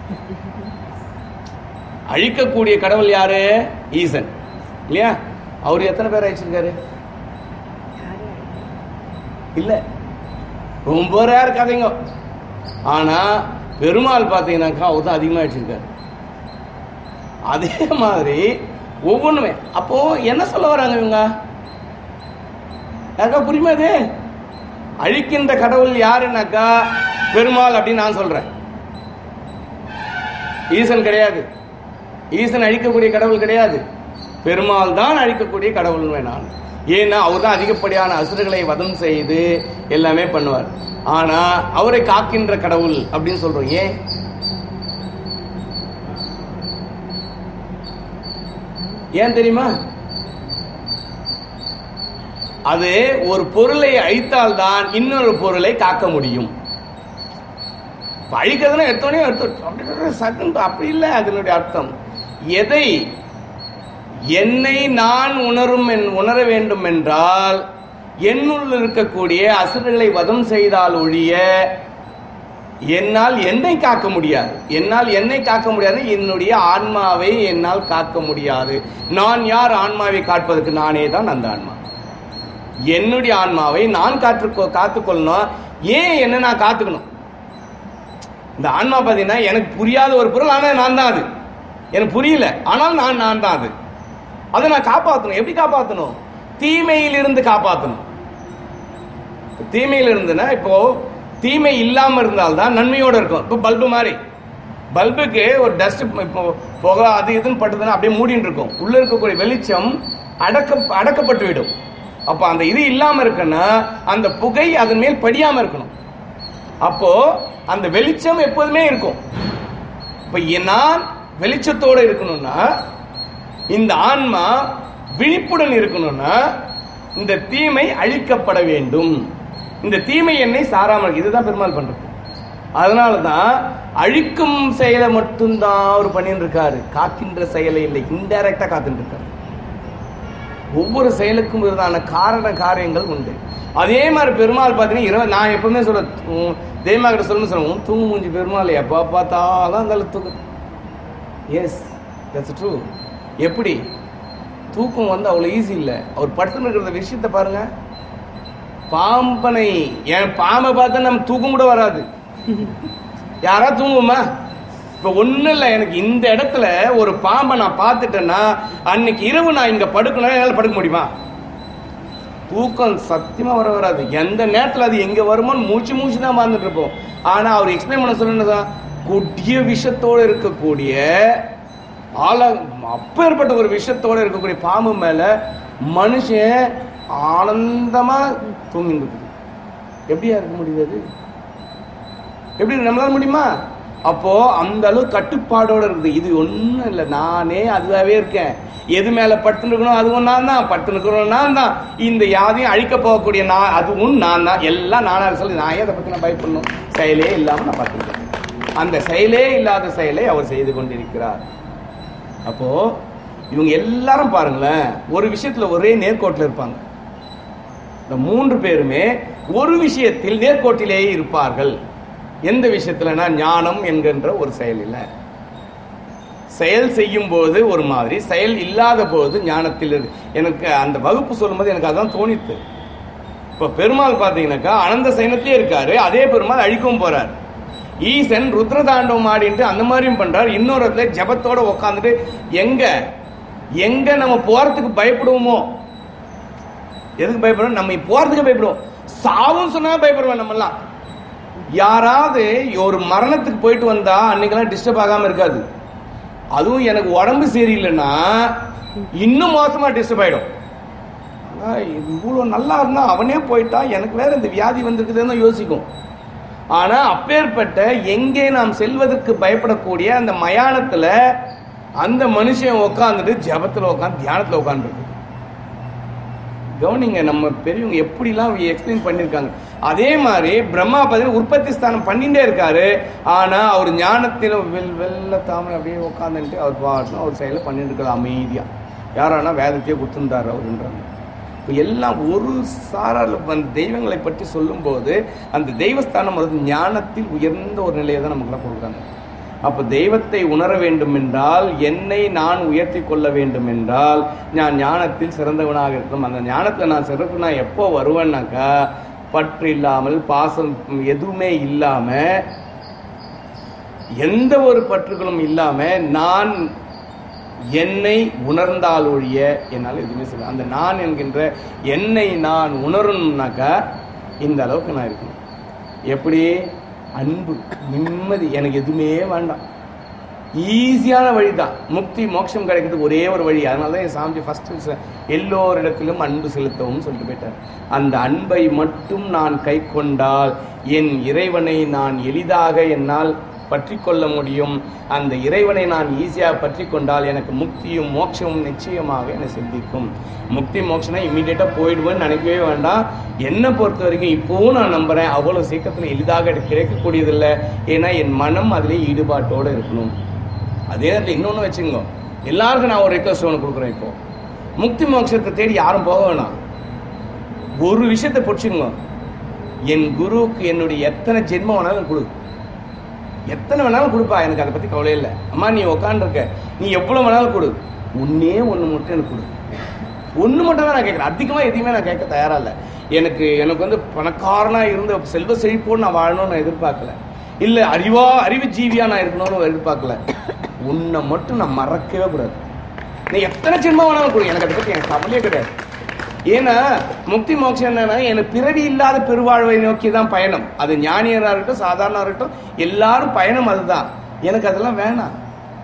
அழிக்கக்கூடிய கடவுள் யாரு ஈசன் இல்லையா அவர் எத்தனை பேர் அழிச்சிருக்காரு இல்ல ரொம்ப ரேர் கதைங்க ஆனா பெருமாள் பார்த்தீங்கன்னாக்கா அவர் தான் அதிகமாக அடிச்சிருக்காரு அதே மாதிரி ஒவ்வொன்றுமே அப்போ என்ன சொல்ல வராங்க இவங்க யாருக்கா புரியுமா இது அழிக்கின்ற கடவுள் யாருன்னாக்கா பெருமாள் அப்படின்னு நான் சொல்றேன் ஈசன் கிடையாது ஈசன் அழிக்கக்கூடிய கடவுள் கிடையாது பெருமாள் தான் அழிக்கக்கூடிய கடவுள் வேணான் ஏன்னா அவர் தான் அதிகப்படியான அசுரர்களை வதம் செய்து எல்லாமே பண்ணுவார் ஆனா அவரை காக்கின்ற கடவுள் அப்படின்னு சொல்றோம் ஏன் ஏன் தெரியுமா அது ஒரு பொருளை அழித்தால்தான் இன்னொரு பொருளை காக்க முடியும் இப்ப அழிக்கிறதுனா எடுத்தோடனே எடுத்து அப்படி சக்குன்னு அப்படி இல்லை அதனுடைய அர்த்தம் எதை என்னை நான் உணரும் என்- உணர வேண்டும் என்றால் என்னுள் இருக்கக்கூடிய அசுரர்களை வதம் செய்தால் ஒழிய என்னால் என்னை காக்க முடியாது என்னால் என்னை காக்க முடியாது என்னுடைய ஆன்மாவை என்னால் காக்க முடியாது நான் யார் ஆன்மாவை காப்பதற்கு நானே தான் அந்த ஆன்மா என்னுடைய ஆன்மாவை நான் காத்து காத்துக்கொள்ளணும் ஏன் என்ன நான் காத்துக்கணும் இந்த ஆன்மா பார்த்தீங்கன்னா எனக்கு புரியாத ஒரு பொருள் ஆனால் நான் தான் அது எனக்கு புரியல ஆனால் நான் நான் தான் அது அதை நான் காப்பாற்றணும் எப்படி காப்பாற்றணும் தீமையிலிருந்து காப்பாற்றணும் இப்ப தீமையில இருந்துன்னா இப்போ தீமை இல்லாம இருந்தால்தான் நன்மையோட இருக்கும் இப்போ பல்பு மாதிரி பல்புக்கு ஒரு டஸ்ட் இப்போ புகை அது இதுன்னு பட்டுதுன்னா அப்படியே மூடின்னு இருக்கும் உள்ள இருக்கக்கூடிய வெளிச்சம் அடக்க அடக்கப்பட்டு விடும் அப்போ அந்த இது இல்லாம இருக்குன்னா அந்த புகை அதன் மேல் படியாம இருக்கணும் அப்போ அந்த வெளிச்சம் எப்போதுமே இருக்கும் இப்ப நான் வெளிச்சத்தோட இருக்கணும்னா இந்த ஆன்மா விழிப்புடன் இருக்கணும்னா இந்த தீமை அழிக்கப்பட வேண்டும் இந்த தீமை என்னை சாராமல் இருக்கு. இதுதான் பெருமாள் பண்றது அதனால தான் அழிக்கும் செயலை மட்டும்தான் அவர் பண்ணிட்டு இருக்காரு காக்கின்ற செயலை இல்லை இன்டைரக்டா காத்துட்டு இருக்காரு ஒவ்வொரு செயலுக்கும் விதமான காரண காரியங்கள் உண்டு அதே மாதிரி பெருமாள் பார்த்தீங்கன்னா இருபது நான் எப்பவுமே சொல்ல தெய்வமா கிட்ட சொல்லணும்னு சொல்லுவோம் தூங்கு மூஞ்சி பெருமாள் எப்போ பார்த்தாலும் அந்த தூக்கு எஸ் தட்ஸ் ட்ரூ எப்படி தூக்கம் வந்து அவ்வளோ ஈஸி இல்லை அவர் படுத்துன்னு இருக்கிற விஷயத்த பாருங்க பாம்பனை என் பாம்பை பார்த்தா நம்ம தூக்கம் கூட வராது யாரா தூங்குமா இப்போ ஒன்றும் இல்லை எனக்கு இந்த இடத்துல ஒரு பாம்பை நான் பார்த்துட்டேன்னா அன்னைக்கு இரவு நான் இங்கே படுக்கணும் என்னால் படுக்க முடியுமா தூக்கம் சத்தியமா வர வராது எந்த நேரத்தில் அது எங்க வருமோன்னு மூச்சு மூச்சு தான் வாழ்ந்துட்டு இருப்போம் ஆனா அவர் எக்ஸ்பிளைன் பண்ண சொல்லுனதான் கொடிய விஷத்தோடு இருக்கக்கூடிய ஆள அப்பேற்பட்ட ஒரு விஷத்தோட இருக்கக்கூடிய பாம்பு மேல மனுஷன் ஆனந்தமா தூங்கிட்டு இருக்குது எப்படியா இருக்க முடியுது அது எப்படி நம்மளால முடியுமா அப்போ அந்த அளவு கட்டுப்பாடோட இருக்குது இது ஒண்ணும் இல்லை நானே அதுவாகவே இருக்கேன் எது மேல படுத்துருக்கணும் அதுவும் நான் தான் படுத்துருக்கணும் நான் தான் இந்த யாதையும் அழிக்க போகக்கூடிய நான் அதுவும் நான் தான் எல்லாம் நானா சொல்லி நான் ஏன் அதை பத்தி நான் பயப்படணும் செயலே இல்லாம நான் பார்த்துருக்கேன் அந்த செயலே இல்லாத செயலை அவர் செய்து கொண்டிருக்கிறார் அப்போ இவங்க எல்லாரும் பாருங்களேன் ஒரு விஷயத்துல ஒரே நேர்கோட்டில் இருப்பாங்க இந்த மூன்று பேருமே ஒரு விஷயத்தில் நேர்கோட்டிலேயே இருப்பார்கள் எந்த விஷயத்துலனா ஞானம் என்கின்ற ஒரு செயல் இல்லை செயல் செய்யும் போது ஒரு மாதிரி செயல் இல்லாத போது ஞானத்தில் இரு- எனக்கு அந்த வகுப்பு சொல்லும்போது எனக்கு அதான் தோணித்து இப்போ பெருமாள் பார்த்தீங்கன்னாக்கா அனந்த சைனத்திலே இருக்காரு அதே பெருமாள் அழிக்கவும் போறார் ஈசன் ருத்ரதாண்டவம் ஆடிட்டு அந்த மாதிரியும் பண்றார் இன்னொரு இடத்துல ஜபத்தோட உட்காந்துட்டு எங்க எங்க நம்ம போறதுக்கு பயப்படுவோமோ எதுக்கு பயப்படுறோம் நம்ம போறதுக்கு பயப்படுவோம் சாவும் சொன்னா பயப்படுவோம் நம்மலாம் யாராவது ஒரு மரணத்துக்கு போயிட்டு வந்தா அன்னைக்கெல்லாம் டிஸ்டர்ப் ஆகாம இருக்காது அதுவும் எனக்கு உடம்பு சரியில்லைன்னா இன்னும் மோசமா டிஸ்டர்ப் ஆயிடும் ஆனா, இவ்வளோ நல்லா இருந்தா அவனே போயிட்டா எனக்கு வேற இந்த வியாதி வந்திருக்குதுன்னு தான் யோசிக்கும் ஆனா அப்பேற்பட்ட எங்கே நாம் செல்வதற்கு பயப்படக்கூடிய அந்த மயானத்துல அந்த மனுஷன் உட்காந்துட்டு ஜபத்துல உட்காந்து தியானத்துல உட்காந்துருக்கு கவனிங்க நம்ம பெரியவங்க எப்படிலாம் எக்ஸ்பிளைன் பண்ணியிருக்காங்க அதே மாதிரி பிரம்மா பார்த்தீங்கன்னா உற்பத்தி ஸ்தானம் பண்ணிட்டே இருக்காரு ஆனா அவர் ஞானத்தில் வெல் வெள்ள தாமரை அப்படியே உட்காந்துட்டு அவர் பாட்டுன்னு அவர் செயலை பண்ணிட்டு இருக்காரு அமைதியா யாரானா வேதத்தையே கொடுத்துருந்தாரு அவருன்றாங்க இப்போ எல்லாம் ஒரு சாரார் வந்து தெய்வங்களை பற்றி சொல்லும்போது அந்த தெய்வஸ்தானம் வந்து ஞானத்தில் உயர்ந்த ஒரு நிலையை தான் நமக்குலாம் கொடுக்குறாங்க அப்போ தெய்வத்தை உணர வேண்டும் என்றால் என்னை நான் உயர்த்தி கொள்ள வேண்டும் என்றால் நான் ஞானத்தில் சிறந்தவனாக இருக்கும் அந்த ஞானத்தில் நான் சிறப்புனா எப்போ வருவேன்னாக்கா பற்று இல்லாமல் பாசம் எதுவுமே இல்லாம எந்த ஒரு பற்றுகளும் இல்லாம நான் என்னை உணர்ந்தால் ஒழிய என்னால் எதுவுமே சொல்ல அந்த நான் என்கின்ற என்னை நான் உணரணும்னாக்கா இந்த அளவுக்கு நான் இருக்கணும் எப்படி அன்பு நிம்மதி எனக்கு எதுவுமே வேண்டாம் ஈஸியான வழி தான் முக்தி மோட்சம் கிடைக்கிறதுக்கு ஒரே ஒரு வழி அதனால தான் என் சாமிஜி ஃபஸ்ட்டு எல்லோரிடத்திலும் அன்பு செலுத்தவும் சொல்லிட்டு போயிட்டார் அந்த அன்பை மட்டும் நான் கை கொண்டால் என் இறைவனை நான் எளிதாக என்னால் பற்றி கொள்ள முடியும் அந்த இறைவனை நான் ஈஸியாக பற்றி கொண்டால் எனக்கு முக்தியும் மோட்சமும் நிச்சயமாக என்னை சிந்திக்கும் முக்தி மோட்சம்னா இம்மீடியட்டாக போயிடுவேன்னு நினைக்கவே வேண்டாம் என்னை பொறுத்த வரைக்கும் இப்போவும் நான் நம்புகிறேன் அவ்வளோ சீக்கிரத்தில் எளிதாக எனக்கு கிடைக்கக்கூடியதில்லை ஏன்னா என் மனம் அதிலே ஈடுபாட்டோடு இருக்கணும் அதே நேரத்தில் இன்னொன்று வச்சுங்க எல்லாருக்கும் நான் ஒரு ரிக்வஸ்ட் ஒன்று கொடுக்குறேன் இப்போ முக்தி மோட்சத்தை தேடி யாரும் போக வேணாம் ஒரு விஷயத்தை பிடிச்சிங்க என் குருவுக்கு என்னுடைய எத்தனை ஜென்மம் வேணாலும் கொடு எத்தனை வேணாலும் கொடுப்பா எனக்கு அதை பற்றி கவலை இல்லை அம்மா நீ உக்காண்டிருக்க நீ எவ்வளோ வேணாலும் கொடு ஒன்னே ஒன்று மட்டும் எனக்கு கொடு ஒன்று மட்டும் தான் நான் கேட்குறேன் அதிகமாக எதையுமே நான் கேட்க தயாரா இல்லை எனக்கு எனக்கு வந்து பணக்காரனா இருந்த செல்வ செழிப்போடு நான் வாழணும்னு நான் எதிர்பார்க்கல இல்லை அறிவா அறிவு ஜீவியா நான் இருக்கணும்னு எதிர்பார்க்கல உன்னை மட்டும் நான் மறக்கவே கூடாது நீ எத்தனை ஜென்மம் வேணாலும் கொடு எனக்கு அதை பற்றி எனக்கு கவலையே கிடையாது ஏன்னா முக்தி மோட்சம் என்னன்னா எனக்கு பிறவி இல்லாத பெருவாழ்வை நோக்கி தான் பயணம் அது ஞானியராக இருக்கட்டும் சாதாரண இருக்கட்டும் எல்லாரும் பயணம் அதுதான் எனக்கு அதெல்லாம் வேணாம்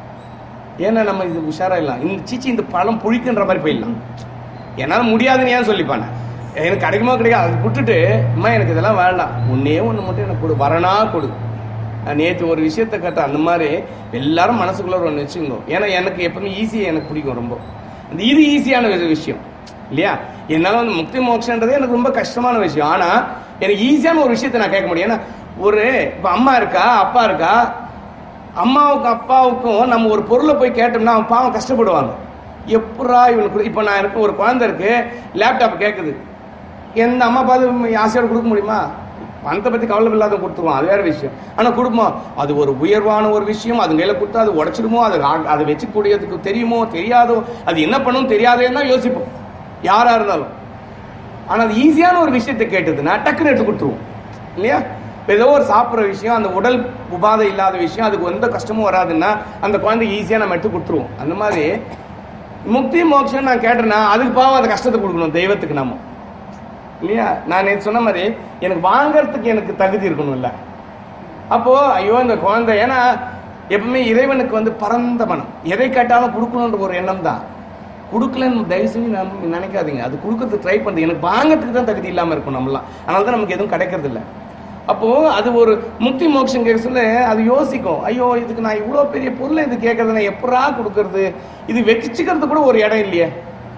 ஏன்னா நம்ம இது உஷாரா இல்லாம் இந்த சீச்சி இந்த பழம் புளிக்குன்ற மாதிரி போயிடலாம் என்னால் முடியாதுன்னு ஏன் சொல்லிப்பானே எனக்கு கிடைக்குமா கிடையாது அதை விட்டுட்டு அம்மா எனக்கு இதெல்லாம் வேண்டாம் ஒன்னே ஒன்று மட்டும் எனக்கு கொடு வரனா கொடு நேற்று ஒரு விஷயத்த கேட்ட அந்த மாதிரி எல்லாரும் மனசுக்குள்ள ஒன்று வச்சுக்கோ ஏன்னா எனக்கு எப்பவுமே ஈஸியாக எனக்கு பிடிக்கும் ரொம்ப அந்த இது ஈஸியான ஒரு விஷயம் இல்லையா என்னால் வந்து முக்தி மோட்சன்றதே எனக்கு ரொம்ப கஷ்டமான விஷயம் ஆனால் எனக்கு ஈஸியான ஒரு விஷயத்தை நான் கேட்க முடியும் ஏன்னா ஒரு இப்போ அம்மா இருக்கா அப்பா இருக்கா அம்மாவுக்கும் அப்பாவுக்கும் நம்ம ஒரு பொருளை போய் கேட்டோம்னா அவன் பாவம் கஷ்டப்படுவாங்க எப்படா இவனுக்கு இப்போ நான் இருக்க ஒரு குழந்தை இருக்கு லேப்டாப் கேட்குது எந்த அம்மா பார்த்து ஆசையோடு கொடுக்க முடியுமா பணத்தை பற்றி கவலை இல்லாத கொடுத்துருவான் அது வேற விஷயம் ஆனால் குடும்பம் அது ஒரு உயர்வான ஒரு விஷயம் அது மேலே கொடுத்தா அது உடச்சிடுமோ அது ஆ- அதை வச்சுக்கூடியதுக்கு தெரியுமோ தெரியாதோ அது என்ன பண்ணும் தெரியாதேன்னு தான் யோசிப்போம் யாரா இருந்தாலும் ஆனால் அது ஈஸியான ஒரு விஷயத்தை கேட்டதுன்னா டக்குன்னு எடுத்து கொடுத்துருவோம் இல்லையா இப்ப ஏதோ ஒரு சாப்பிட்ற விஷயம் அந்த உடல் உபாதை இல்லாத விஷயம் அதுக்கு எந்த கஷ்டமும் வராதுன்னா அந்த குழந்தைக்கு ஈஸியாக நம்ம எடுத்து கொடுத்துருவோம் அந்த மாதிரி முக்தி மோட்சம் நான் கேட்டேன்னா அதுக்கு பாவம் அந்த கஷ்டத்தை கொடுக்கணும் தெய்வத்துக்கு நம்ம இல்லையா நான் நேற்று சொன்ன மாதிரி எனக்கு வாங்கறதுக்கு எனக்கு தகுதி இருக்கணும்ல அப்போ ஐயோ இந்த குழந்தை ஏன்னா எப்பவுமே இறைவனுக்கு வந்து பரந்த மனம் எதை கேட்டாலும் கொடுக்கணுன்ற ஒரு எண்ணம் தான் கொடுக்கலன்னு தயவு செஞ்சு நம்ம நினைக்காதீங்க அது கொடுக்கறதுக்கு ட்ரை பண்ணுறது எனக்கு வாங்கறதுக்கு தான் தகுதி இல்லாமல் இருக்கும் நம்மளாம் அதனால தான் நமக்கு எதுவும் கிடைக்கிறது இல்ல அப்போ அது ஒரு முக்தி மோட்சம் கேட்க சொல்ல அது யோசிக்கும் ஐயோ இதுக்கு நான் இவ்வளோ பெரிய பொருளை இது கேட்கறது நான் எப்படா கொடுக்கறது இது வச்சுக்கிறது கூட ஒரு இடம் இல்லையே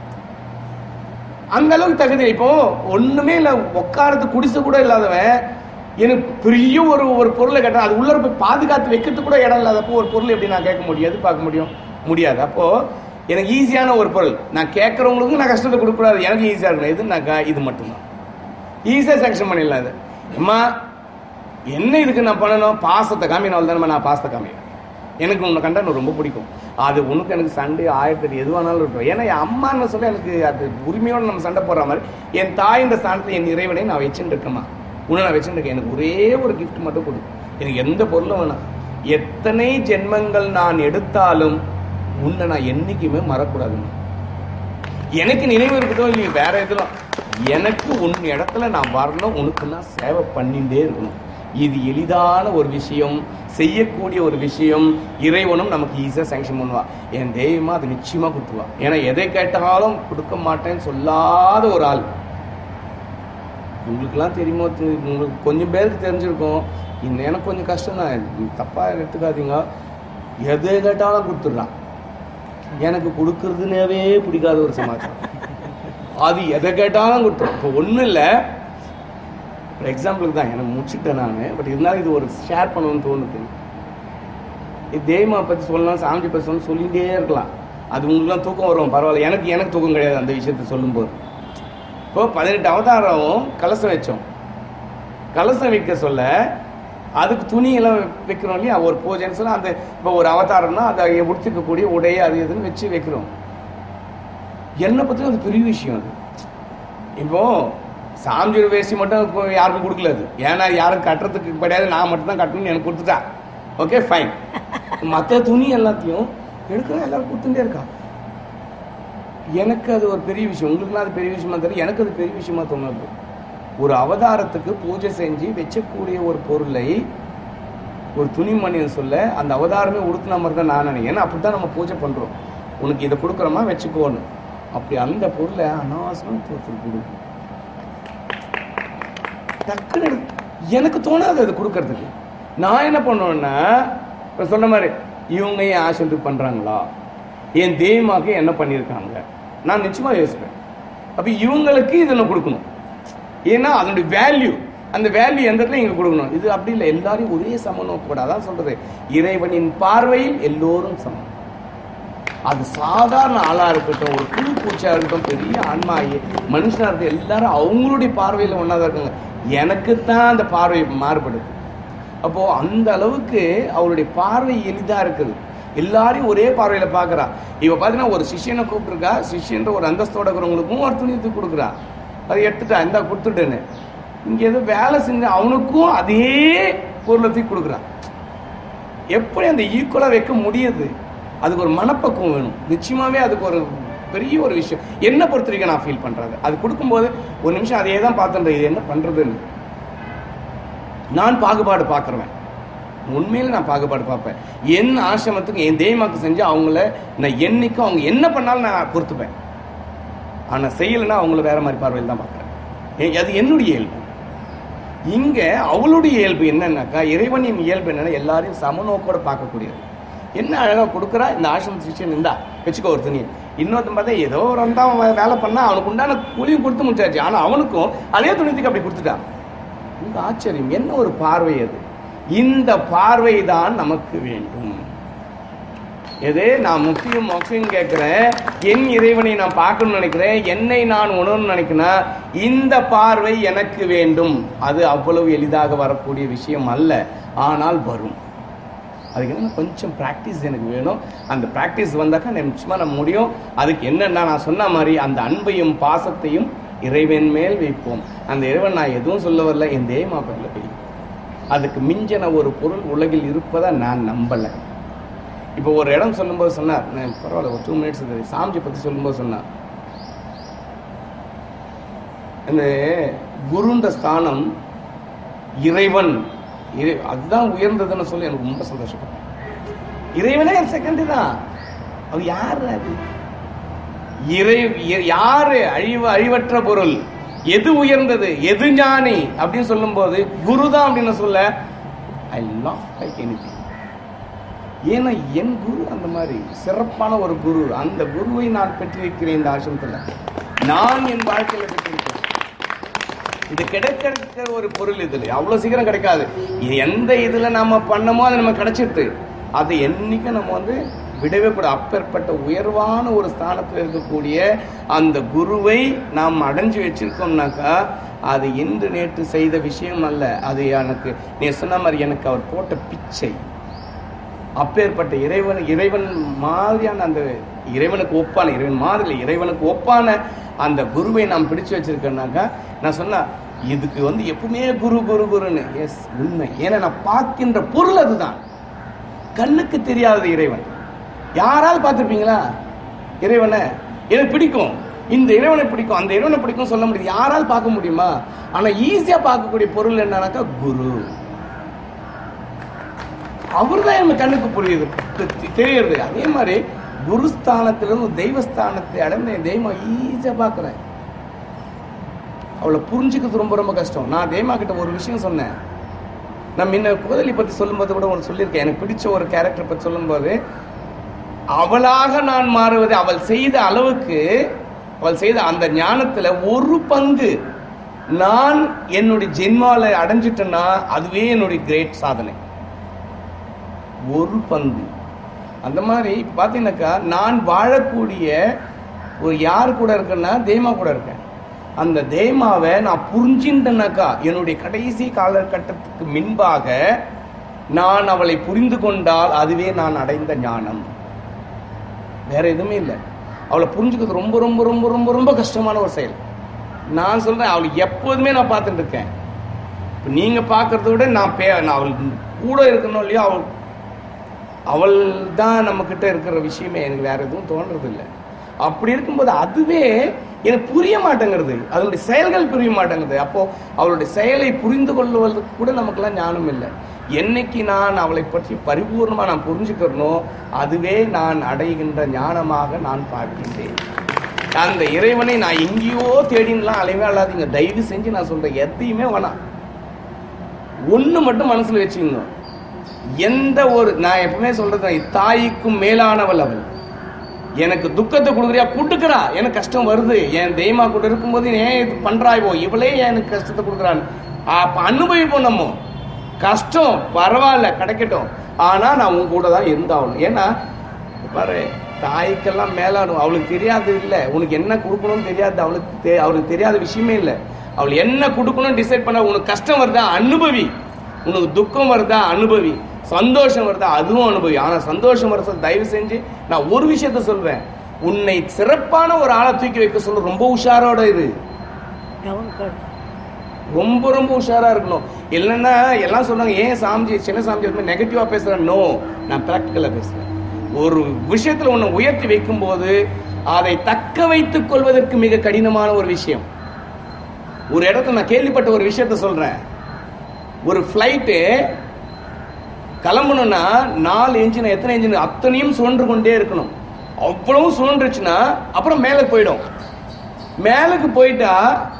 அந்த அளவுக்கு தகுதி இப்போ ஒண்ணுமே இல்லை உட்காரது குடிசை கூட இல்லாதவன் எனக்கு பெரிய ஒரு ஒரு பொருளை கேட்டால் அது உள்ள போய் பாதுகாத்து வைக்கிறதுக்கு கூட இடம் இல்லாதப்போ ஒரு பொருள் எப்படி நான் கேட்க முடியும் எதிர்பார்க்க முடியும் முடியாது அப்போ எனக்கு ஈஸியான ஒரு பொருள் நான் கேட்கறவங்களுக்கும் நான் கஷ்டத்தை கொடுக்கக்கூடாது எனக்கு ஈஸியாக இருக்கணும் எதுனாக்கா இது மட்டும்தான் ஈஸியாக செக்ஷன் பண்ணிடலாம் இது அம்மா என்ன இதுக்கு நான் பண்ணணும் பாசத்தை காமினால தானே நான் பாசத்தை காமிக்கிறேன் எனக்கு உன்னை கண்டா எனக்கு ரொம்ப பிடிக்கும் அது உனக்கு எனக்கு சண்டை ஆயிரத்தி எது வேணாலும் இருக்கும் ஏன்னா என் அம்மான்னு சொல்ல எனக்கு அது உரிமையோடு நம்ம சண்டை போடுற மாதிரி என் தாயின் ஸ்தானத்தில் என் இறைவனை நான் வச்சுட்டு இருக்கேம்மா உன்னை நான் வச்சுட்டு இருக்கேன் எனக்கு ஒரே ஒரு கிஃப்ட் மட்டும் கொடு எனக்கு எந்த பொருளும் வேணாம் எத்தனை ஜென்மங்கள் நான் எடுத்தாலும் உன்னை நான் என்னைக்குமே மறக்கூடாதுன்னு எனக்கு நினைவு இருக்குதோ இல்லையோ வேற எதுவும் எனக்கு உன் இடத்துல நான் வரணும் உனக்கு நான் சேவை பண்ணிட்டே இருக்கணும் இது எளிதான ஒரு விஷயம் செய்யக்கூடிய ஒரு விஷயம் இறைவனும் நமக்கு ஈஸியாக சேங்ஷன் பண்ணுவா என் தெய்வமா அது நிச்சயமா கொடுத்துருவா ஏன்னா எதை கேட்டாலும் கொடுக்க மாட்டேன்னு சொல்லாத ஒரு ஆள் உங்களுக்குலாம் தெரியுமோ தெ- உங்களுக்கு கொஞ்சம் பேருக்கு தெரிஞ்சிருக்கும் இந்த எனக்கு கொஞ்சம் கஷ்டம் தான் தப்பாக எடுத்துக்காதீங்க எதை கேட்டாலும் கொடுத்துட்றான் எனக்கு கொடுக்கறதுனவே பிடிக்காத ஒரு சமாச்சாரம் அது எதை கேட்டாலும் கொடுத்துரும் இப்போ ஒன்றும் இல்லை ஒரு எக்ஸாம்பிளுக்கு தான் எனக்கு முடிச்சுட்டேன் நான் பட் இருந்தாலும் இது ஒரு ஷேர் பண்ணணும்னு தோணுது இது தெய்வமா பற்றி சொல்லலாம் சாமி பற்றி சொல்லணும் சொல்லிகிட்டே இருக்கலாம் அது உங்களுக்குலாம் தூக்கம் வரும் பரவாயில்ல எனக்கு எனக்கு தூக்கம் கிடையாது அந்த விஷயத்த சொல்லும்போது இப்போ பதினெட்டு அவதாரம் கலசம் வச்சோம் கலசம் வைக்க சொல்ல அதுக்கு துணியெல்லாம் வைக்கிறோம் இல்லையா ஒரு பூஜைன்னு சொல்ல அந்த இப்போ ஒரு அவதாரம்னா அதை உடுத்திக்கக்கூடிய உடைய அது இதுன்னு வச்சு வைக்கிறோம் என்னை பற்றி அது பெரிய விஷயம் அது இப்போ சாமியோட வேஷ்டி மட்டும் இப்போ யாருக்கும் கொடுக்கல அது ஏன்னா யாரும் கட்டுறதுக்கு கிடையாது நான் மட்டும் தான் கட்டணும்னு எனக்கு கொடுத்துட்டா ஓகே ஃபைன் மற்ற துணி எல்லாத்தையும் எடுக்கிறேன் எல்லாரும் கொடுத்துட்டே இருக்கான் எனக்கு அது ஒரு பெரிய விஷயம் உங்களுக்குலாம் அது பெரிய விஷயமா தெரியல எனக்கு அது பெரிய விஷயமா தோணுது ஒரு அவதாரத்துக்கு பூஜை செஞ்சு வச்சக்கூடிய ஒரு பொருளை ஒரு துணிமணின்னு சொல்ல அந்த அவதாரமே உடுத்தின மாதிரி தான் நான் நினைக்கிறேன் ஏன்னா அப்படி தான் நம்ம பூஜை பண்ணுறோம் உனக்கு இதை கொடுக்குறோமா வச்சுக்கோன்னு அப்படி அந்த பொருளை அனாவசியமாக தூத்து கொடுக்கும் டக்குன்னு எடுத்து- எனக்கு தோணாது அது கொடுக்கறதுக்கு நான் என்ன பண்ணுவேன்னா இப்ப சொன்ன மாதிரி இவங்க ஏன் ஆசிரியர் பண்றாங்களா என் தெய்வமாக என்ன பண்ணியிருக்காங்க நான் நிச்சயமா யோசிப்பேன் அப்ப இவங்களுக்கு இதை நான் கொடுக்கணும் ஏன்னா அதனுடைய வேல்யூ அந்த வேல்யூ எந்த இடத்துல இங்க கொடுக்கணும் இது அப்படி இல்லை எல்லாரையும் ஒரே சம நோக்கூடாது அதான் சொல்றது இறைவனின் பார்வையில் எல்லோரும் சமம் அது சாதாரண ஆளா இருக்கட்டும் ஒரு புழு பூச்சா இருக்கட்டும் பெரிய ஆன்மா மனுஷனா இருக்கட்டும் எல்லாரும் அவங்களுடைய பார்வையில ஒன்றா தான் இருக்காங்க எனக்கு தான் அந்த பார்வை மாறுபடுது அப்போ அந்த அளவுக்கு அவருடைய பார்வை எளிதா இருக்குது எல்லாரையும் ஒரே பார்வையில பார்க்கறா இவ பார்த்தீங்கன்னா ஒரு சிஷ்யனை கூப்பிட்டுருக்கா சிஷ்யன்ற ஒரு அந்தஸ்தோட இருக்கிறவங்களுக்கும் ஒரு துணி தூக்கி கொடுக்குறா அதை எடுத்துட்டா இந்தா கொடுத்துட்டேன்னு இங்க ஏதோ வேலை செஞ்ச அவனுக்கும் அதே பொருளை தூக்கி கொடுக்குறான் எப்படி அந்த ஈக்குவலாக வைக்க முடியுது அதுக்கு ஒரு மனப்பக்குவம் வேணும் நிச்சயமாவே அதுக்கு ஒரு பெரிய ஒரு விஷயம் என்ன பொறுத்த வரைக்கும் நான் ஃபீல் பண்றது அது கொடுக்கும்போது ஒரு நிமிஷம் அதே தான் பார்த்துட்டு இது என்ன பண்றதுன்னு நான் பாகுபாடு பார்க்குறவன் உண்மையில நான் பாகுபாடு பார்ப்பேன் என் ஆசிரமத்துக்கு என் தெய்வமாக்கு செஞ்சு அவங்கள நான் என்னைக்கும் அவங்க என்ன பண்ணாலும் நான் பொறுத்துப்பேன் ஆனா செய்யலைன்னா அவங்கள வேற மாதிரி பார்வையில் தான் பார்க்குறேன் அது என்னுடைய இயல்பு இங்க அவளுடைய இயல்பு என்னன்னாக்கா இறைவனின் இயல்பு என்னன்னா எல்லாரையும் சமநோக்கோட பார்க்கக்கூடியது என்ன அழகா கொடுக்குறா இந்த ஆசிரம சிஷியன் இந்தா வச்சுக்கோ ஒரு துணியை இன்னொருத்தன் பார்த்தா ஏதோ ஒரு வந்தா அவன் வேலை பண்ணா அவனுக்கு உண்டான கூலியும் கொடுத்து முடிச்சாச்சு ஆனா அவனுக்கும் அதே துணியத்துக்கு அப்படி கொடுத்துட்டான் இந்த ஆச்சரியம் என்ன ஒரு பார்வை அது இந்த பார்வை தான் நமக்கு வேண்டும் எது நான் முக்தியும் மோட்சையும் கேட்கிறேன் என் இறைவனை நான் பார்க்கணும்னு நினைக்கிறேன் என்னை நான் உணரணும்னு நினைக்கிறேன் இந்த பார்வை எனக்கு வேண்டும் அது அவ்வளவு எளிதாக வரக்கூடிய விஷயம் அல்ல ஆனால் வரும் அதுக்கு என்ன கொஞ்சம் ப்ராக்டிஸ் எனக்கு வேணும் அந்த ப்ராக்டிஸ் வந்தாக்கா நிச்சயமாக நம்ம முடியும் அதுக்கு என்னன்னா நான் சொன்ன மாதிரி அந்த அன்பையும் பாசத்தையும் இறைவன் மேல் வைப்போம் அந்த இறைவன் நான் எதுவும் சொல்ல வரல என் தேயமாப்பதில் போய் அதுக்கு மிஞ்சின ஒரு பொருள் உலகில் இருப்பதை நான் நம்பலை இப்போ ஒரு இடம் சொல்லும்போது சொன்னார் நான் பரவாயில்ல ஒரு டூ மினிட்ஸ் இது சாமிஜி பற்றி சொல்லும்போது சொன்னார் இந்த குருன்ற ஸ்தானம் இறைவன் இறை அதுதான் உயர்ந்ததுன்னு சொல்லி எனக்கு ரொம்ப சந்தோஷப்பட்டேன் இறைவனே செகண்ட் தான் அவர் யார் அது இறை இ- யாரு அழிவு அழிவற்ற பொருள் எது உயர்ந்தது எது ஞானி அப்படின்னு சொல்லும்போது குரு தான் அப்படின்னு சொல்ல ஐ லவ் லைக் எனி ஏன்னா என் குரு அந்த மாதிரி சிறப்பான ஒரு குரு அந்த குருவை நான் பெற்றிருக்கிறேன் இந்த ஆசிரமத்தில் நான் என் வாழ்க்கையில பெற்றிருக்கிறேன் இது கிடைக்கிற ஒரு பொருள் இதுல அவ்வளவு சீக்கிரம் கிடைக்காது இது எந்த இதுல நாம பண்ணமோ அது நம்ம கிடைச்சிட்டு அதை என்னைக்கும் நம்ம வந்து விடவே கூடாது அப்பேற்பட்ட உயர்வான ஒரு ஸ்தானத்தில் இருக்கக்கூடிய அந்த குருவை நாம் அடைஞ்சு வச்சிருக்கோம்னாக்கா அது இன்று நேற்று செய்த விஷயம் அல்ல அது எனக்கு நீ சொன்ன மாதிரி எனக்கு அவர் போட்ட பிச்சை அப்பேற்பட்ட இறைவன் இறைவன் மாதிரியான அந்த இறைவனுக்கு ஒப்பான இறைவன் மாதிரி இல்லை, இறைவனுக்கு ஒப்பான அந்த குருவை நாம் பிடிச்சு வச்சிருக்கேன்னாக்கா நான் சொன்னா இதுக்கு வந்து எப்பவுமே குரு குரு குருன்னு எஸ் உண்மை ஏன்னா நான் பார்க்கின்ற பொருள் அதுதான் கண்ணுக்கு தெரியாதது இறைவன் யாராவது பார்த்துருப்பீங்களா இறைவனை எனக்கு பிடிக்கும் இந்த இறைவனை பிடிக்கும் அந்த இறைவனை பிடிக்கும் சொல்ல முடியாது யாராவது பார்க்க முடியுமா ஆனா ஈஸியா பார்க்கக்கூடிய பொருள் என்னன்னாக்கா குரு அவர் தான் நம்ம கண்ணுக்கு புரியுது தெ- தெரியுது அதே மாதிரி குருஸ்தானத்திலிருந்து தெய்வஸ்தானத்தை அடைந்த என் தெய்வம் ஈஸியா பார்க்குறேன் அவளை புரிஞ்சுக்கிறது ரொம்ப ரொம்ப கஷ்டம் நான் தெய்வமா கிட்ட ஒரு விஷயம் சொன்னேன் நான் முன்ன கோதலி பத்தி சொல்லும்போது கூட ஒன்று சொல்லியிருக்கேன் எனக்கு பிடிச்ச ஒரு கேரக்டர் பத்தி சொல்லும்போது அவளாக நான் மாறுவது அவள் செய்த அளவுக்கு அவள் செய்த அந்த ஞானத்துல ஒரு பங்கு நான் என்னுடைய ஜென்மால அடைஞ்சிட்டேன்னா அதுவே என்னுடைய கிரேட் சாதனை ஒரு பங்கு அந்த மாதிரி இப்ப பாத்தீங்கன்னாக்கா நான் வாழக்கூடிய ஒரு யார் கூட இருக்கேன்னா தெய்வமா கூட இருக்கேன் அந்த தேமாவை நான் புரிஞ்சின்றனாக்கா என்னுடைய கடைசி காலகட்டத்துக்கு முன்பாக நான் அவளை புரிந்து கொண்டால் அதுவே நான் அடைந்த ஞானம் வேற எதுவுமே இல்லை அவளை புரிஞ்சுக்கிறது ரொம்ப ரொம்ப ரொம்ப ரொம்ப ரொம்ப கஷ்டமான ஒரு செயல் நான் சொல்றேன் அவளை எப்போதுமே நான் பார்த்துட்டு இருக்கேன் இப்போ நீங்க பார்க்கறத விட நான் பே நான் அவள் கூட இருக்கணும் இல்லையோ அவள் அவள் தான் நம்ம கிட்ட இருக்கிற விஷயமே எனக்கு வேற எதுவும் தோன்றது இல்லை அப்படி இருக்கும்போது அதுவே எனக்கு புரிய மாட்டேங்கிறது அதனுடைய செயல்கள் புரிய மாட்டேங்குது அப்போ அவளுடைய செயலை புரிந்து கொள்வதற்கு கூட நமக்கெல்லாம் ஞானம் இல்லை என்னைக்கு நான் அவளை பற்றி பரிபூர்ணமா நான் புரிஞ்சுக்கிறனோ அதுவே நான் அடைகின்ற ஞானமாக நான் பார்க்கின்றேன் அந்த இறைவனை நான் எங்கேயோ தேடின்லாம் அலைவே அல்லாதீங்க தயவு செஞ்சு நான் சொல்றேன் எதையுமே வேணாம் ஒண்ணு மட்டும் மனசுல வச்சுக்கணும் எந்த ஒரு நான் எப்பவுமே சொல்றது தாய்க்கும் மேலானவள் அவள் எனக்கு துக்கத்தை கொடுக்குறியா கொடுக்குறா எனக்கு கஷ்டம் வருது என் தெய்வமா கூட இருக்கும்போது ஏன் இது பண்றாய்வோ இவளே ஏன் எனக்கு கஷ்டத்தை கொடுக்குறான் அப்ப அனுபவிப்போம் நம்ம கஷ்டம் பரவாயில்ல கிடைக்கட்டும் ஆனா நான் உன் கூட தான் இருந்தாகணும் ஏன்னா பாரு தாய்க்கெல்லாம் மேலானும் அவளுக்கு தெரியாது இல்லை உனக்கு என்ன கொடுக்கணும்னு தெரியாது அவளுக்கு தெ- அவளுக்கு தெரியாத விஷயமே இல்லை அவள் என்ன கொடுக்கணும்னு டிசைட் பண்ண உனக்கு கஷ்டம் வருதா அனுபவி உனக்கு துக்கம் வருதா அனுபவி சந்தோஷம் வருதா அதுவும் அனுபவி ஆனா சந்தோஷம் வர சொல்ல தயவு செஞ்சு நான் ஒரு விஷயத்த சொல்வேன் உன்னை சிறப்பான ஒரு ஆளை தூக்கி வைக்க சொல்ல ரொம்ப உஷாரோட இரு டவுன் கார்டு ரொம்ப ரொம்ப உஷாரா இருக்கணும் இல்லைன்னா எல்லாம் சொன்னாங்க ஏன் சாமிஜி சின்ன சாமிஜி வந்து நெகட்டிவா பேசுறேன் நோ நான் பிராக்டிக்கலா பேசுறேன் ஒரு விஷயத்துல உன்னை உயர்த்தி வைக்கும்போது அதை தக்க வைத்துக் கொள்வதற்கு மிக கடினமான ஒரு விஷயம் ஒரு இடத்துல நான் கேள்விப்பட்ட ஒரு விஷயத்த சொல்றேன் ஒரு ஃப்ளைட்டு கிளம்பணும்னா நாலு என்ஜின் எத்தனை என்ஜின் அத்தனையும் சுழன்று கொண்டே இருக்கணும் அவ்வளவும் சுழன்றுச்சுன்னா அப்புறம் மேலே போயிடும் மேலுக்கு போயிட்டா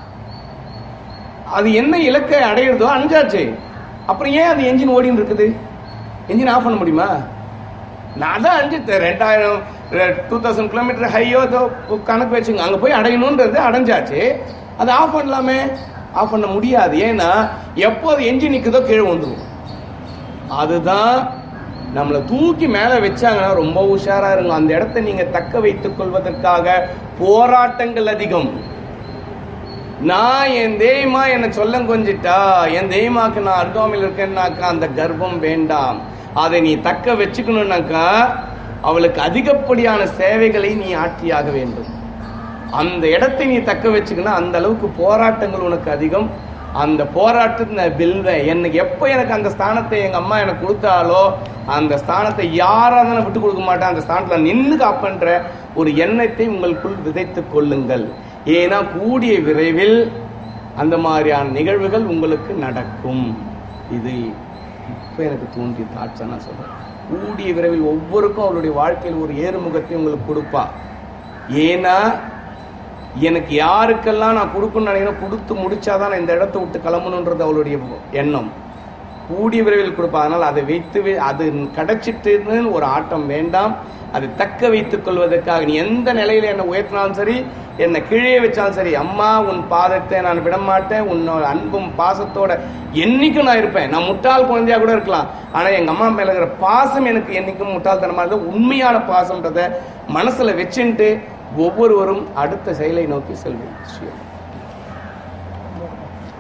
அது என்ன இலக்கை அடையிறதோ அடைஞ்சாச்சு அப்புறம் ஏன் அது என்ஜின் ஓடின்னு இருக்குது என்ஜின் ஆஃப் பண்ண முடியுமா நான் தான் அஞ்சு ரெண்டாயிரம் டூ தௌசண்ட் கிலோமீட்டர் ஹையோ ஏதோ கணக்கு வச்சுங்க அங்கே போய் அடையணுன்றது அடைஞ்சாச்சு அதை ஆஃப் பண்ணலாமே ஆஃப் பண்ண முடியாது ஏன்னா எப்போது என்ஜின் நிற்குதோ கீழே வந்துடும் அதுதான் நம்மளை தூக்கி மேலே வச்சாங்கன்னா ரொம்ப உஷாரா இருங்க அந்த இடத்த நீங்க தக்க வைத்துக் கொள்வதற்காக போராட்டங்கள் அதிகம் நான் என் தெய்வமா என்னை சொல்ல கொஞ்சிட்டா என் தெய்வமாக்கு நான் அருகாமையில் இருக்கேன்னாக்கா அந்த கர்ப்பம் வேண்டாம் அதை நீ தக்க வச்சுக்கணும்னாக்கா அவளுக்கு அதிகப்படியான சேவைகளை நீ ஆற்றியாக வேண்டும் அந்த இடத்தை நீ தக்க வச்சுக்கணும் அந்த அளவுக்கு போராட்டங்கள் உனக்கு அதிகம் அந்த போராட்டத்தை நான் வெல்வேன் எனக்கு எப்போ எனக்கு அந்த ஸ்தானத்தை எங்க அம்மா எனக்கு கொடுத்தாலோ அந்த ஸ்தானத்தை யாராவது நான் விட்டு கொடுக்க மாட்டேன் அந்த ஸ்தானத்தில் நின்று காப்பன்ற ஒரு எண்ணத்தை உங்களுக்குள் விதைத்துக் கொள்ளுங்கள் ஏன்னா கூடிய விரைவில் அந்த மாதிரியான நிகழ்வுகள் உங்களுக்கு நடக்கும் இது இப்போ எனக்கு தோன்றிய தாட்ஸாக நான் சொல்றேன் கூடிய விரைவில் ஒவ்வொருக்கும் அவருடைய வாழ்க்கையில் ஒரு ஏறுமுகத்தை உங்களுக்கு கொடுப்பா ஏன்னா எனக்கு யாருக்கெல்லாம் நான் கொடுக்கணும்னு நினைக்கிறேன் கொடுத்து முடிச்சாதான் நான் இந்த இடத்த விட்டு கிளம்பணுன்றது அவளுடைய எண்ணம் கூடிய விரைவில் கொடுப்பா அதனால் அதை வைத்து வி- அது கிடைச்சிட்டுன்னு ஒரு ஆட்டம் வேண்டாம் அதை தக்க வைத்துக் கொள்வதற்காக நீ எந்த நிலையில என்னை உயர்த்தினாலும் சரி என்னை கீழே வச்சாலும் சரி அம்மா உன் பாதத்தை நான் விட மாட்டேன் உன்னோட அன்பும் பாசத்தோட என்னைக்கும் நான் இருப்பேன் நான் முட்டாள் குழந்தையா கூட இருக்கலாம் ஆனா எங்க அம்மா மேல இருக்கிற பாசம் எனக்கு என்னைக்கும் முட்டாள்தனமா இருந்தது உண்மையான பாசம்ன்றத மனசுல வச்சுட்டு ஒவ்வொருவரும் அடுத்த செயலை நோக்கி செல்வோம் ஸ்ரீ